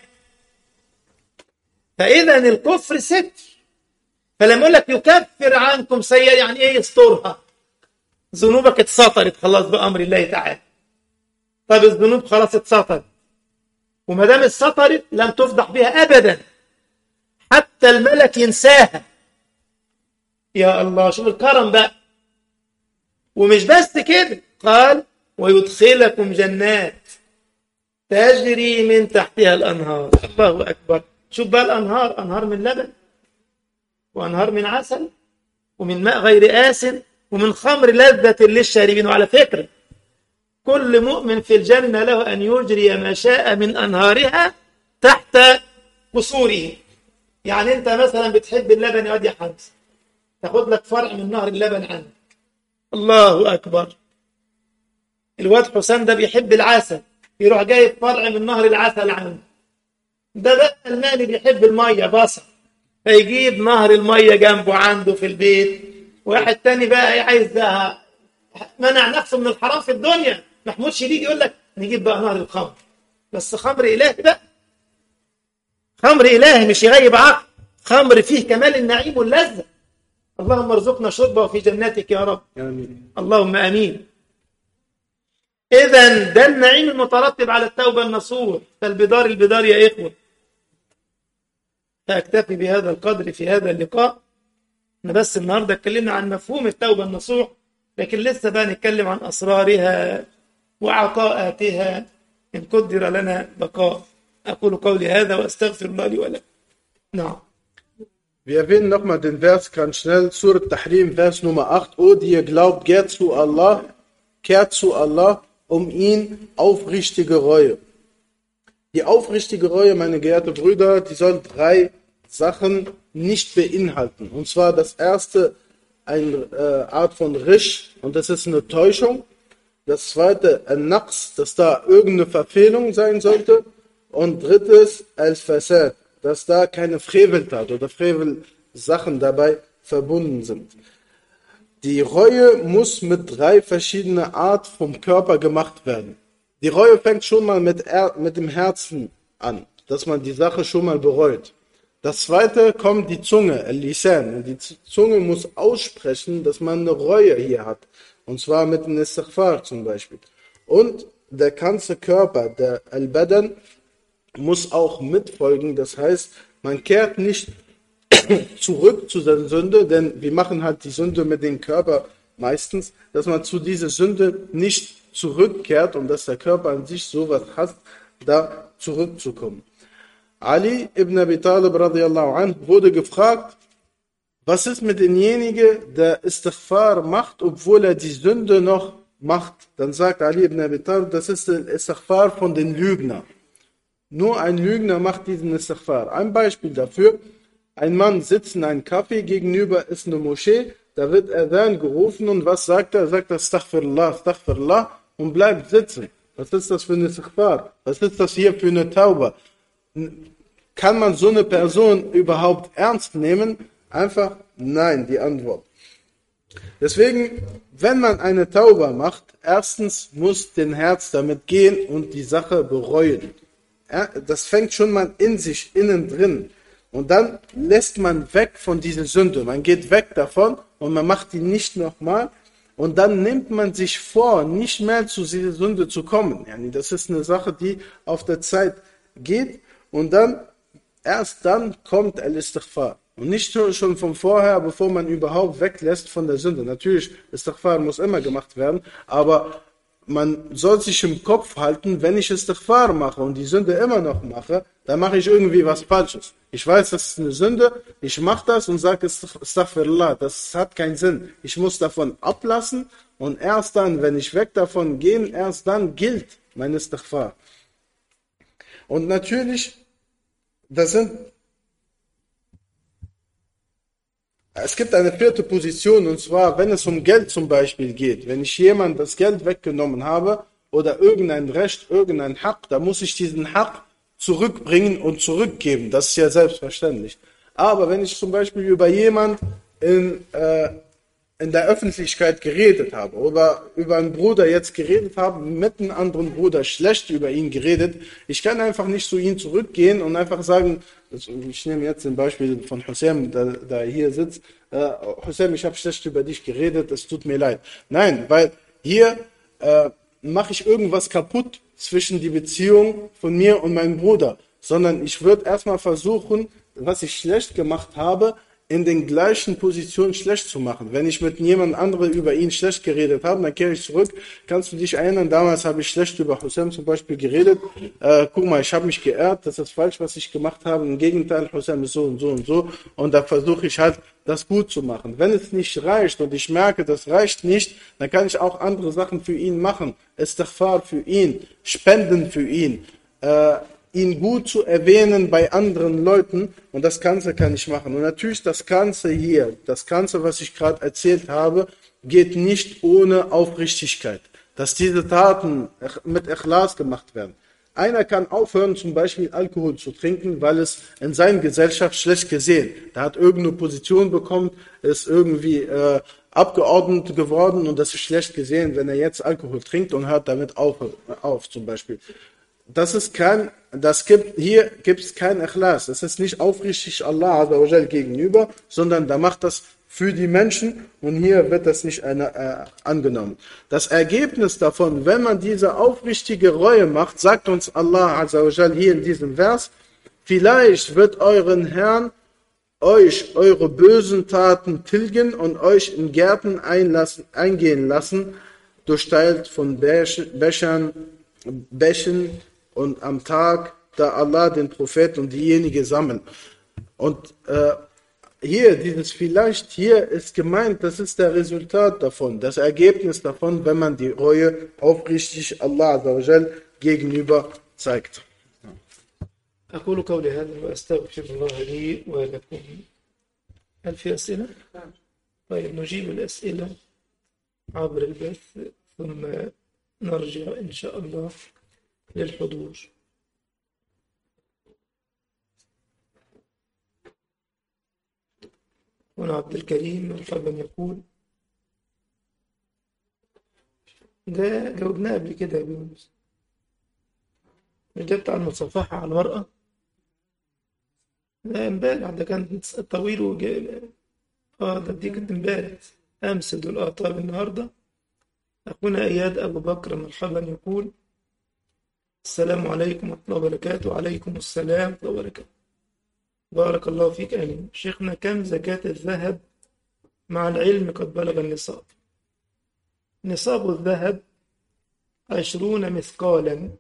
فإذا الكفر ستر فلما يقول لك يكفر عنكم سيئة يعني ايه يسترها ذنوبك اتسطرت خلاص بأمر الله تعالى طب الذنوب خلاص اتسطرت وما دام اتسطرت لم تفضح بها أبدا حتى الملك ينساها يا الله شوف الكرم بقى ومش بس كده قال ويدخلكم جنات تجري من تحتها الأنهار الله أكبر شوف بقى الأنهار أنهار من لبن وأنهار من عسل ومن ماء غير آسن ومن خمر لذة للشاربين وعلى فكرة كل مؤمن في الجنة له أن يجري ما شاء من أنهارها تحت قصوره يعني أنت مثلا بتحب اللبن يا واد يا حمزة تاخد لك فرع من نهر اللبن عندك الله أكبر الواد حسام ده بيحب العسل يروح جايب فرع من نهر العسل عنده ده بقى المالي بيحب المية بصر فيجيب نهر المية جنبه عنده في البيت واحد تاني بقى إيه عايز ده منع نفسه من الحرام في الدنيا محمود شديد يقول لك نجيب بقى نهر الخمر بس خمر إلهي بقى خمر إلهي مش يغيب عقل خمر فيه كمال النعيم واللذة اللهم ارزقنا شربه في جناتك يا رب يعني اللهم امين اذا ده النعيم المترتب على التوبه النصوح فالبدار البدار يا اخوه فاكتفي بهذا القدر في هذا اللقاء احنا بس النهارده اتكلمنا عن مفهوم التوبه النصوح لكن لسه بقى نتكلم عن اسرارها وعطاءاتها ان قدر لنا بقاء اقول قولي هذا واستغفر الله لي ولكم نعم Wir erwähnen nochmal den Vers ganz schnell. Surat Tahrim, Vers Nummer 8. O, die ihr glaubt, kehrt zu Allah, kehrt zu Allah, um ihn aufrichtige Reue. Die aufrichtige Reue, meine geehrten Brüder, die soll drei Sachen nicht beinhalten. Und zwar das erste, eine äh, Art von Risch, und das ist eine Täuschung. Das zweite, ein Naqs, dass da irgendeine Verfehlung sein sollte. Und drittes, Al-Fasad, dass da keine Freveltat oder Frevelsachen dabei verbunden sind. Die Reue muss mit drei verschiedenen Art vom Körper gemacht werden. Die Reue fängt schon mal mit, er mit dem Herzen an, dass man die Sache schon mal bereut. Das zweite kommt die Zunge, Lisan. Und die Z- Zunge muss aussprechen, dass man eine Reue hier hat. Und zwar mit dem Istighfar zum Beispiel. Und der ganze Körper, der Al-Badan, muss auch mitfolgen. Das heißt, man kehrt nicht zurück zu der Sünde, denn wir machen halt die Sünde mit dem Körper meistens, dass man zu dieser Sünde nicht zurückkehrt und dass der Körper an sich sowas hat, da zurückzukommen. Ali ibn Abi Talib radiallahu anh wurde gefragt, was ist mit demjenigen, der Istighfar macht, obwohl er die Sünde noch macht? Dann sagt Ali ibn Abi Talib, das ist der Istighfar von den Lügnern. Nur ein Lügner macht diesen Istighfar. Ein Beispiel dafür. Ein Mann sitzt in einem Café, gegenüber ist eine Moschee, da wird er dann gerufen und was sagt er? Er sagt Astaghfirullah, Astaghfirullah und bleibt sitzen. Was ist das für ein Istighfar? Was ist das hier für eine Tauber? Kann man so eine Person überhaupt ernst nehmen? Einfach nein, die Antwort. Deswegen, wenn man eine Tauber macht, erstens muss den Herz damit gehen und die Sache bereuen. Ja, das fängt schon mal in sich, innen drin. Und dann lässt man weg von dieser Sünde. Man geht weg davon und man macht die nicht nochmal. Und dann nimmt man sich vor, nicht mehr zu dieser Sünde zu kommen. Yani das ist eine Sache, die auf der Zeit geht. Und dann, erst dann kommt Al-Istighfar. Und nicht schon schon von vorher, bevor man überhaupt weglässt von der Sünde. Natürlich, Istighfar muss immer gemacht werden, aber man soll sich im Kopf halten, wenn ich Istighfar mache und die Sünde immer noch mache, dann mache ich irgendwie was Falsches. Ich weiß, das ist eine Sünde, ich mache das und sage Astaghfirullah, das hat keinen Sinn. Ich muss davon ablassen und erst dann, wenn ich weg davon gehe, erst dann gilt mein Istighfar. Und natürlich, das sind Es gibt eine vierte Position, und zwar, wenn es um Geld zum Beispiel geht. Wenn ich jemand das Geld weggenommen habe oder irgendein Recht, irgendein Haq, da muss ich diesen Haq zurückbringen und zurückgeben. Das ist ja selbstverständlich. Aber wenn ich zum Beispiel über jemand in, äh, in der Öffentlichkeit geredet habe oder über einen Bruder jetzt geredet habe, mit einem anderen Bruder schlecht über ihn geredet, ich kann einfach nicht zu ihm zurückgehen und einfach sagen, also ich nehme jetzt ein Beispiel von Hussein, der, der hier sitzt, äh, Hussein, ich habe schlecht über dich geredet, es tut mir leid. Nein, weil hier äh, mache ich irgendwas kaputt zwischen die Beziehung von mir und meinem Bruder, sondern ich würde erstmal versuchen, was ich schlecht gemacht habe, in den gleichen Positionen schlecht zu machen. Wenn ich mit jemand anderem über ihn schlecht geredet habe, dann kehre ich zurück. Kannst du dich erinnern, damals habe ich schlecht über Hussein zum Beispiel geredet. Äh, guck mal, ich habe mich geehrt, das ist falsch, was ich gemacht habe. Im Gegenteil, Hussein ist so und so und so. Und da versuche ich halt, das gut zu machen. Wenn es nicht reicht und ich merke, das reicht nicht, dann kann ich auch andere Sachen für ihn machen. Istighfar für ihn, Spenden für ihn. Äh, ihn gut zu erwähnen bei anderen Leuten und das Ganze kann ich machen. Und natürlich das Ganze hier, das Ganze, was ich gerade erzählt habe, geht nicht ohne Aufrichtigkeit, dass diese Taten mit Ikhlas gemacht werden. Einer kann aufhören, zum Beispiel Alkohol zu trinken, weil es in seiner Gesellschaft schlecht gesehen. Der hat irgendeine Position bekommen, ist irgendwie äh, Abgeordnet geworden und das ist schlecht gesehen, wenn er jetzt Alkohol trinkt und hört damit auf, auf zum Beispiel das ist kein, das gibt, hier gibt es kein Ikhlas. Das ist nicht aufrichtig Allah Azza gegenüber, sondern da macht das für die Menschen und hier wird das nicht eine, äh, angenommen. Das Ergebnis davon, wenn man diese aufrichtige Reue macht, sagt uns Allah Azza hier in diesem Vers, vielleicht wird euren Herrn euch eure bösen Taten tilgen und euch in Gärten einlassen, eingehen lassen, durchteilt von Bechern, Bächen und am Tag, da Allah den Propheten und diejenigen sammelt. Und äh, hier, dieses vielleicht hier ist gemeint, das ist der Resultat davon, das Ergebnis davon, wenn man die Reue aufrichtig Allah gegenüber zeigt. أقول قولي هذا وأستغفر الله لي ولكم هل في أسئلة؟ طيب نجيب الأسئلة عبر البث ثم نرجع إن شاء الله للحضور هنا عبد الكريم مرحبا يقول ده جاوبناه قبل كده يا يونس مش ده بتاع المصافحة على المرأة لا امبارح ده كان طويل وجاي اه ده دي كانت امبارح امس دول اه طيب النهارده اخونا اياد ابو بكر مرحبا يقول السلام عليكم ورحمة الله وبركاته وعليكم السلام ورحمة الله وبركاته بارك الله فيك آمين شيخنا كم زكاة الذهب مع العلم قد بلغ النصاب نصاب الذهب عشرون مثقالا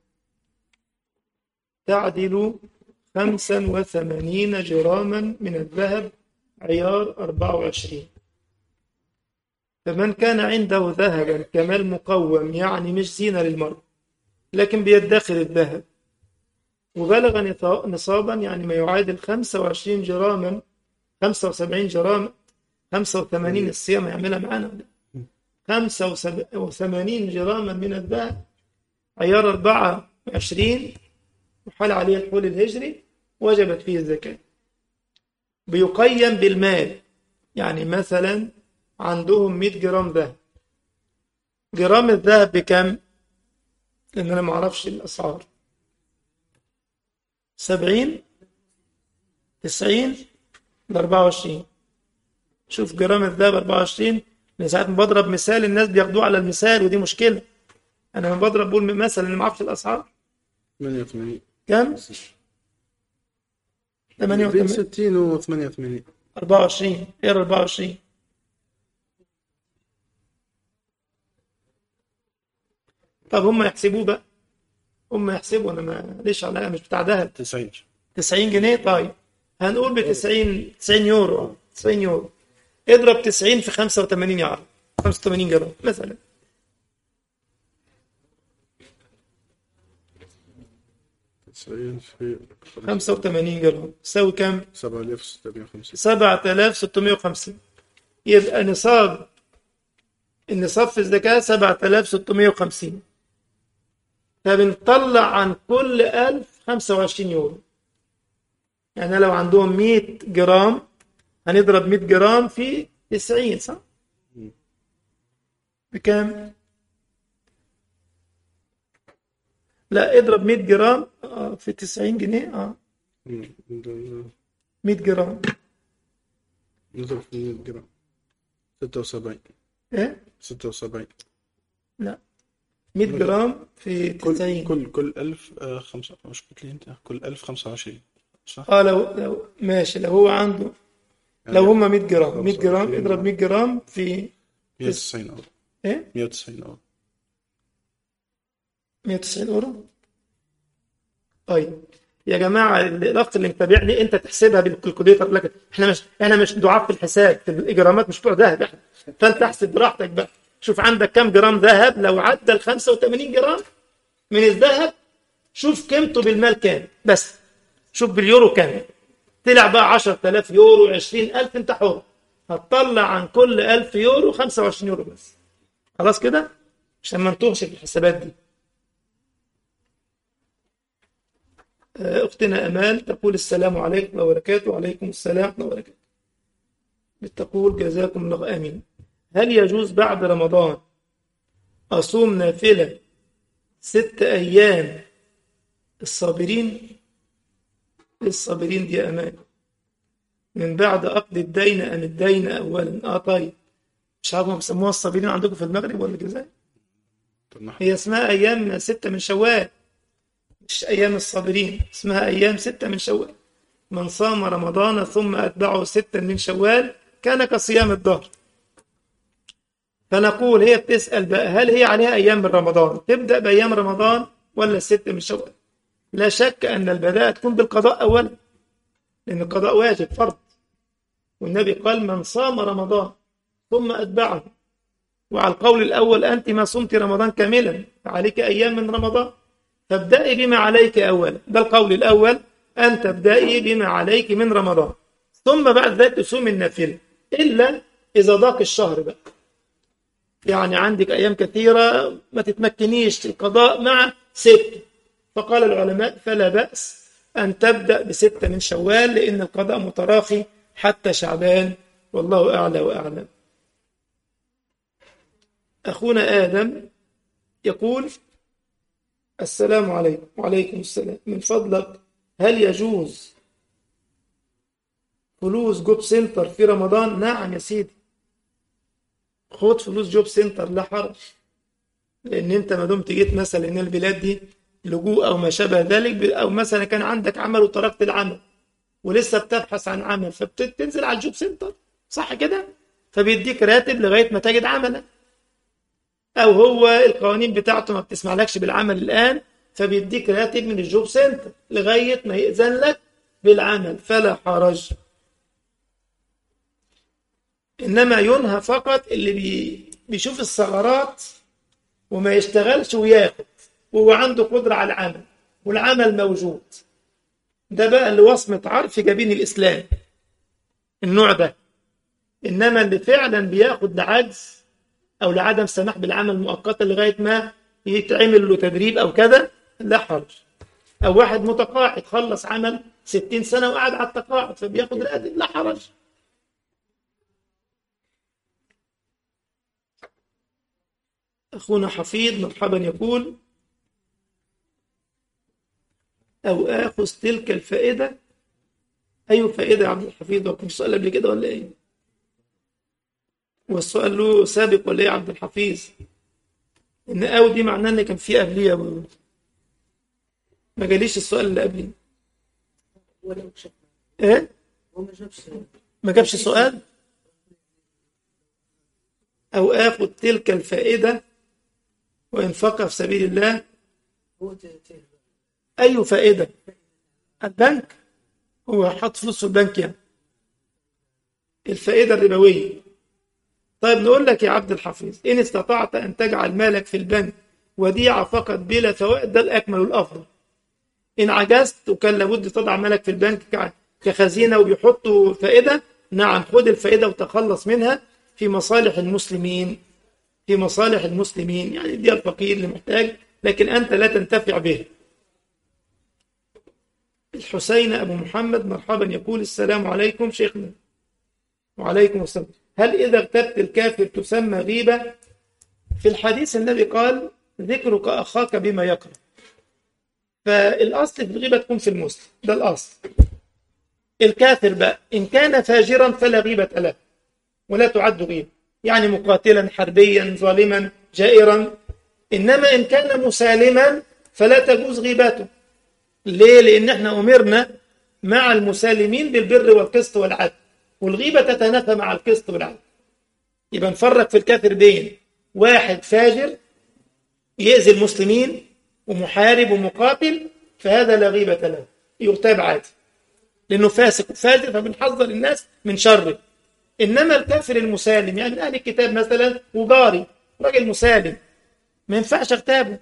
تعدل خمسا وثمانين جراما من الذهب عيار أربعة وعشرين فمن كان عنده ذهبا كمال مقوم يعني مش زينة للمرء لكن بيدخر الذهب وبلغ نصابا يعني ما يعادل 25 جراما 75 جرام 85 الصيام يعملها معانا 85 جراما من الذهب عيار 24 وحال عليه الحول الهجري وجبت فيه الزكاة بيقيم بالمال يعني مثلا عندهم 100 جرام ذهب جرام الذهب بكم؟ لأن أنا ما أعرفش الأسعار سبعين تسعين لأربعة وعشرين شوف جرام الذهب أربعة وعشرين من ساعات ما بضرب مثال الناس بياخدوه على المثال ودي مشكلة أنا لما بضرب بقول مثلا أنا ما أعرفش الأسعار 88 كم؟ 88 60 و 88 24 غير 24 طب هم يحسبوه بقى هم يحسبوا انا ما ليش عليا مش بتاع دهب 90 90 جنيه طيب هنقول ب 90 90 يورو 90 يورو اضرب 90 في 85 يعرف 85 جرام مثلا 90 في 85 جرام تساوي كام؟ 7650 7650 يبقى نصاب النصاب في الزكاة 7650 فبنطلع عن كل 1000 25 يورو يعني لو عندهم 100 جرام هنضرب 100 جرام في 90 صح؟ بكام؟ لا اضرب 100 جرام آه، في 90 جنيه اه 100 جرام نضرب في 100 جرام 76 ايه؟ 76 لا 100 جرام في كل 90 كل كل 1000 آه، خمسة مش قلت لي انت كل 1000 25 صح؟ اه لو لو ماشي لو هو عنده لو هم 100 جرام 100 جرام 25 اضرب 100 جرام في 190 اورو ايه 190 اورو 190 اورو طيب يا جماعه الاخت اللي متابعني انت تحسبها بالكالكوليتر لكن احنا مش احنا مش دعاة في الحساب في الاجرامات مش بتوع ذهب احنا فانت احسب براحتك بقى شوف عندك كام جرام ذهب لو عدى ال 85 جرام من الذهب شوف قيمته بالمال كام بس شوف باليورو كام طلع بقى 10000 يورو 20000 انت حر هتطلع عن كل 1000 يورو 25 يورو بس خلاص كده عشان ما نتوهش في الحسابات دي آه، أختنا أمال تقول السلام عليكم وبركاته وعليكم السلام ورحمة الله وبركاته بتقول جزاكم الله آمين هل يجوز بعد رمضان أصوم نافلة ست أيام الصابرين الصابرين دي أمان من بعد أقضي الدين أم الدين أولا آه طيب مش عارف هم بيسموها الصابرين عندكم في المغرب ولا الجزائر طب نحن هي اسمها أيام ستة من شوال مش أيام الصابرين اسمها أيام ستة من شوال من صام رمضان ثم أتبعه ستا من شوال كان كصيام الدهر فنقول هي بتسأل بقى هل هي عليها أيام من رمضان تبدأ بأيام رمضان ولا الست من شوال لا شك أن البداءة تكون بالقضاء أولا لأن القضاء واجب فرض والنبي قال من صام رمضان ثم أتبعه وعلى القول الأول أنت ما صمت رمضان كاملا فعليك أيام من رمضان فابدأي بما عليك أولا ده القول الأول أن تبدأي بما عليك من رمضان ثم بعد ذلك تصوم النافلة إلا إذا ضاق الشهر بقى يعني عندك أيام كثيرة ما تتمكنيش القضاء مع ست فقال العلماء فلا بأس أن تبدأ بستة من شوال لأن القضاء متراخي حتى شعبان والله أعلى وأعلم أخونا آدم يقول السلام عليكم وعليكم السلام من فضلك هل يجوز فلوس جوب سنتر في رمضان نعم يا سيدي خد فلوس جوب سنتر لا حرج لان انت ما دمت جيت مثلا ان البلاد دي لجوء او ما شابه ذلك او مثلا كان عندك عمل وتركت العمل ولسه بتبحث عن عمل فبتنزل على الجوب سنتر صح كده فبيديك راتب لغايه ما تجد عملا او هو القوانين بتاعته ما بتسمعلكش بالعمل الان فبيديك راتب من الجوب سنتر لغايه ما يأذن لك بالعمل فلا حرج انما ينهى فقط اللي بي بيشوف الثغرات وما يشتغلش وياخد وهو عنده قدره على العمل والعمل موجود ده بقى اللي وصمة عار في جبين الإسلام النوع ده إنما اللي فعلا بياخد لعجز أو لعدم سماح بالعمل مؤقتا لغاية ما يتعمل له تدريب أو كذا لا حرج أو واحد متقاعد خلص عمل 60 سنة وقعد على التقاعد فبياخد راتب لا حرج أخونا حفيظ مرحبا يقول أو آخذ تلك الفائدة أي فائدة يا عبد الحفيظ هو كان سؤال قبل كده ولا إيه؟ والسؤال له سابق ولا إيه يا عبد الحفيظ؟ إن أو دي معناه إن كان في قبليه أبو ما جاليش السؤال اللي قبلي ولو شك إيه؟ هو ما جابش ما جابش سؤال؟ أو آخذ تلك الفائدة وإنفقها في سبيل الله هو تأتيه أي فائدة؟ البنك هو حط فلوس في البنك يعني الفائدة الربوية طيب نقول لك يا عبد الحفيظ إن استطعت أن تجعل مالك في البنك وديعة فقط بلا فوائد ده الأكمل والأفضل إن عجزت وكان لابد تضع مالك في البنك كع- كخزينة وبيحطوا فائدة نعم خد الفائدة وتخلص منها في مصالح المسلمين في مصالح المسلمين يعني دي الفقير اللي محتاج لكن أنت لا تنتفع به الحسين أبو محمد مرحبا يقول السلام عليكم شيخنا وعليكم السلام هل إذا اغتبت الكافر تسمى غيبة في الحديث النبي قال ذكرك أخاك بما يكره فالأصل في الغيبة تكون في المسلم ده الأصل الكافر بقى إن كان فاجرا فلا غيبة له ولا تعد غيبة يعني مقاتلا حربيا ظالما جائرا إنما إن كان مسالما فلا تجوز غيبته ليه؟ لأن احنا أمرنا مع المسالمين بالبر والقسط والعدل والغيبة تتنافى مع القسط والعدل يبقى نفرق في الكافر بين واحد فاجر يأذي المسلمين ومحارب ومقاتل فهذا لا غيبة له يغتاب عادي لأنه فاسق وفاجر فبنحذر الناس من شره إنما الكافر المسالم يعني من أهل الكتاب مثلا وجاري راجل مسالم ما ينفعش اغتابه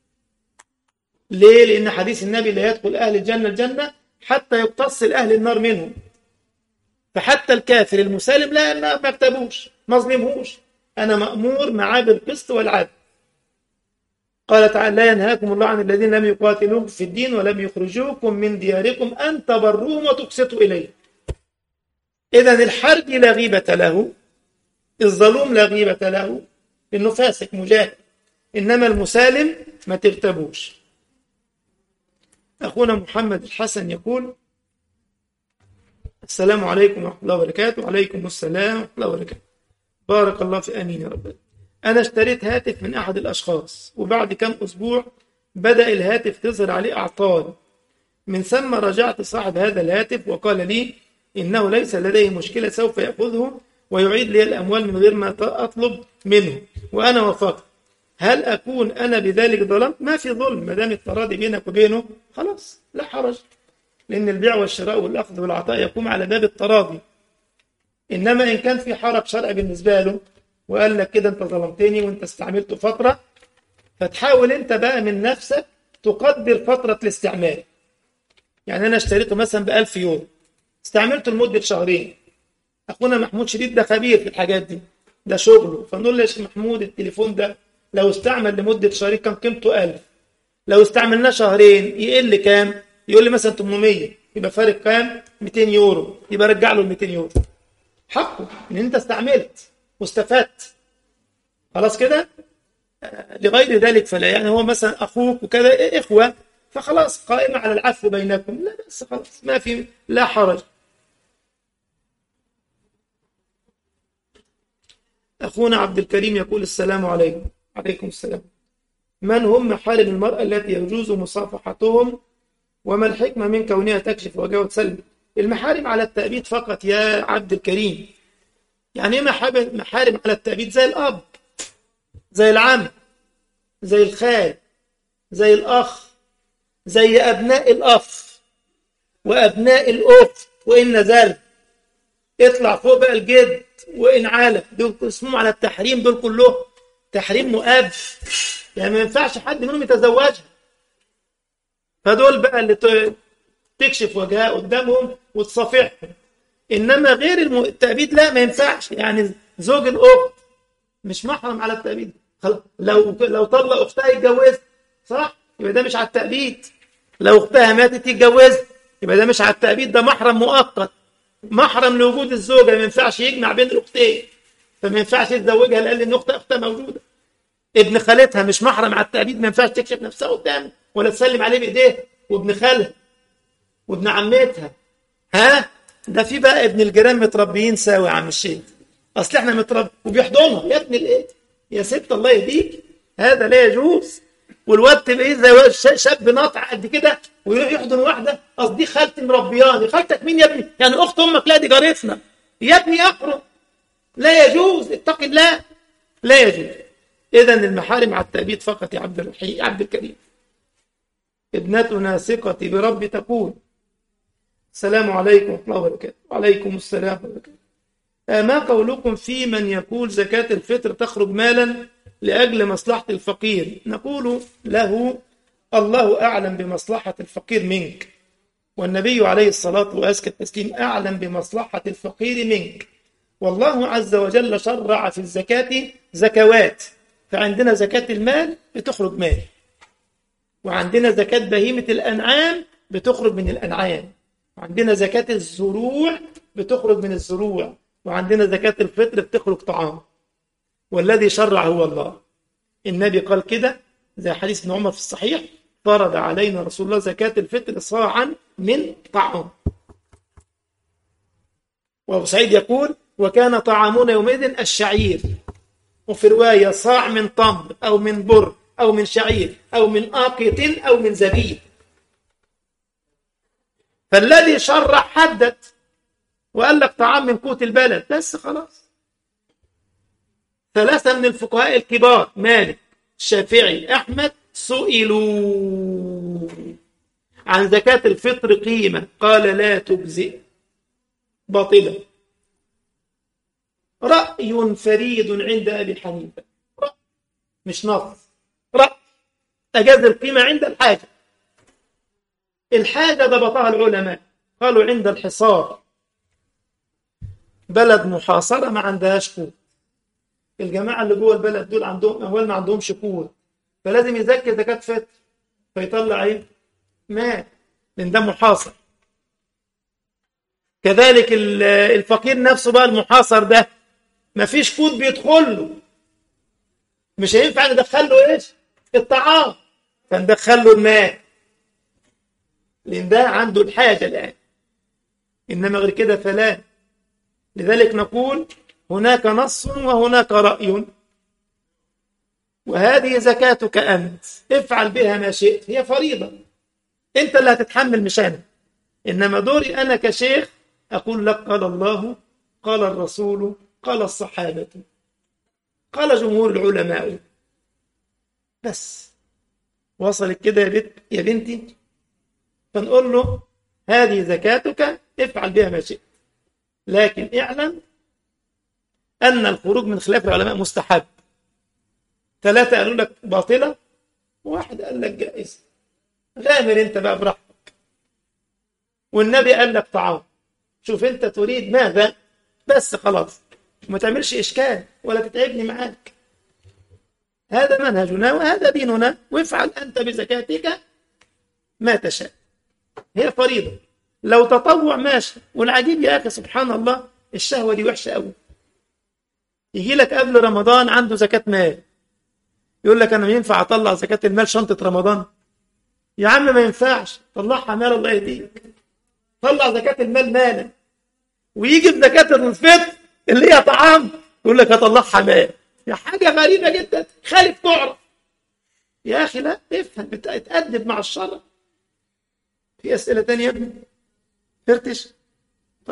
ليه؟ لأن حديث النبي لا يدخل أهل الجنة الجنة حتى يقتص أهل النار منهم فحتى الكافر المسالم لا ما ما اغتابوش ما ظلمهوش أنا مأمور معاه بالقسط والعدل قال تعالى لا ينهاكم الله عن الذين لم يقاتلوكم في الدين ولم يخرجوكم من دياركم أن تبروهم وتقسطوا إليه إذا الحرب لا غيبة له الظلوم لا غيبة له إنه فاسق مجاهد إنما المسالم ما تغتابوش أخونا محمد الحسن يقول السلام عليكم ورحمة الله وبركاته وعليكم السلام ورحمة الله وبركاته بارك الله في أمين يا رب أنا اشتريت هاتف من أحد الأشخاص وبعد كم أسبوع بدأ الهاتف تظهر عليه أعطال من ثم رجعت صاحب هذا الهاتف وقال لي إنه ليس لديه مشكلة سوف يأخذه ويعيد لي الأموال من غير ما أطلب منه وأنا وافقت هل أكون أنا بذلك ظلمت؟ ما في ظلم ما دام التراضي بينك وبينه خلاص لا حرج لأن البيع والشراء والأخذ والعطاء يقوم على باب التراضي إنما إن كان في حرج شرعي بالنسبة له وقال لك كده أنت ظلمتني وأنت استعملته فترة فتحاول أنت بقى من نفسك تقدر فترة الاستعمال يعني أنا اشتريته مثلا ب 1000 يورو استعملته لمدة شهرين أخونا محمود شديد ده خبير في الحاجات دي ده شغله فنقول له يا شيخ محمود التليفون ده لو استعمل لمدة شهرين كان قيمته 1000 لو استعملناه شهرين يقل كام؟ يقول لي مثلا 800 يبقى فارق كام؟ 200 يورو يبقى رجع له ال 200 يورو حقه ان انت استعملت واستفدت خلاص كده آه، لغير ذلك فلا يعني هو مثلا اخوك وكذا اخوه فخلاص قائمه على العفو بينكم لا بس خلاص ما في لا حرج اخونا عبد الكريم يقول السلام عليكم عليكم السلام من هم محارم المرأة التي يجوز مصافحتهم وما الحكمة من كونها تكشف وجهها وتسلم المحارم على التأبيد فقط يا عبد الكريم يعني ايه محارم محارم على التأبيد زي الأب زي العم زي الخال زي الأخ زي أبناء الأخ وأبناء الأخت وإن نزل اطلع فوق بقى الجد وإن عالم دول اسمهم على التحريم دول كلهم تحريم مؤب يعني ما ينفعش حد منهم يتزوجها فدول بقى اللي ت- تكشف وجهها قدامهم وتصافحهم انما غير الم- التأبيد لا ما ينفعش يعني زوج الاخت مش محرم على التأبيد خلاص لو لو طلق اختها يتجوزها صح يبقى ده مش على التأبيد لو اختها ماتت يتجوزها يبقى ده مش على التأبيد ده محرم مؤقت محرم لوجود الزوجه ما ينفعش يجمع بين الاختين فما ينفعش يتزوجها لان ان اختها اختها موجوده ابن خالتها مش محرم على التأبيد ما ينفعش تكشف نفسها قدامه ولا تسلم عليه بايديها وابن خالها وابن عمتها ها ده في بقى ابن الجيران متربيين سوا يا عم الشيخ اصل احنا متربي وبيحضنها يا ابن الايه يا ست الله يهديك هذا لا يجوز والواد تبقى ايه زي ش- شاب ناطع قد كده ويروح يحضن واحده اصل دي خالتي مربياني خالتك مين يا ابني يعني اخت امك لا دي جارتنا يا ابني اقرب لا يجوز اتق الله لا يجوز اذا المحارم على التأبيد فقط يا عبد الرحيم يا عبد الكريم ابنتنا ثقتي بربي تقول السلام عليكم ورحمة الله وبركاته وعليكم السلام ورحمة الله وبركاته آه، ما قولكم في من يقول زكاة الفطر تخرج مالا لأجل مصلحة الفقير نقول له الله أعلم بمصلحة الفقير منك والنبي عليه الصلاة وأزكى التسليم أعلم بمصلحة الفقير منك والله عز وجل شرع في الزكاة زكوات فعندنا زكاة المال بتخرج مال وعندنا زكاة بهيمة الأنعام بتخرج من الأنعام وعندنا زكاة الزروع بتخرج من الزروع وعندنا زكاة الفطر بتخرج طعام والذي شرع هو الله النبي قال كده زي حديث ابن عمر في الصحيح فرض علينا رسول الله زكاة الفطر صاعا من طعام وابو سعيد يقول وكان طعامنا يومئذ الشعير وفي رواية صاع من تمر أو من بر أو من شعير أو من آقط أو من زبيب فالذي شرح حدد وقال لك طعام من قوت البلد بس خلاص ثلاثة من الفقهاء الكبار مالك الشافعي أحمد سئلوا عن زكاة الفطر قيمة قال لا تجزئ باطلة رأي فريد عند أبي حنيفة رأي مش نص رأي أجاز القيمة عند الحاجة الحاجة ضبطها العلماء قالوا عند الحصار بلد محاصرة ما عندهاش قوت الجماعة اللي جوه البلد دول عندهم أموال ما عندهمش قوت فلازم يزكي زكاة فطر فيطلع ايه؟ مال لأن ده محاصر كذلك الفقير نفسه بقى المحاصر ده مفيش قوت بيدخل له مش هينفع ندخل له ايش؟ الطعام فندخل له الماء لأن ده عنده الحاجة الآن إنما غير كده فلا لذلك نقول هناك نص وهناك رأي وهذه زكاتك أنت افعل بها ما شئت هي فريضة أنت اللي هتتحمل مش أنا إنما دوري أنا كشيخ أقول لك قال الله قال الرسول قال الصحابة قال جمهور العلماء بس وصلت كده يا, بنت يا بنتي فنقول له هذه زكاتك افعل بها ما شئت لكن اعلم أن الخروج من خلاف العلماء مستحب ثلاثة قالوا لك باطلة وواحد قال لك جائزة غامر انت بقى براحتك والنبي قال لك طعام شوف انت تريد ماذا بس خلاص ما تعملش إشكال ولا تتعبني معاك هذا منهجنا وهذا ديننا وافعل أنت بزكاتك ما تشاء هي فريضة لو تطوع ماشي والعجيب يا أخي سبحان الله الشهوة دي وحشة قوي يجي لك قبل رمضان عنده زكاة مال يقول لك أنا ينفع أطلع زكاة المال شنطة رمضان يا عم ما ينفعش طلعها مال الله يهديك طلع زكاة المال مالا ويجي بزكاة الفطر اللي هي طعام يقول لك هطلعها مال يا حاجة غريبة جدا خالف تعرف يا أخي لا افهم اتأدب مع الشرع في أسئلة تانية يا ابني فرتش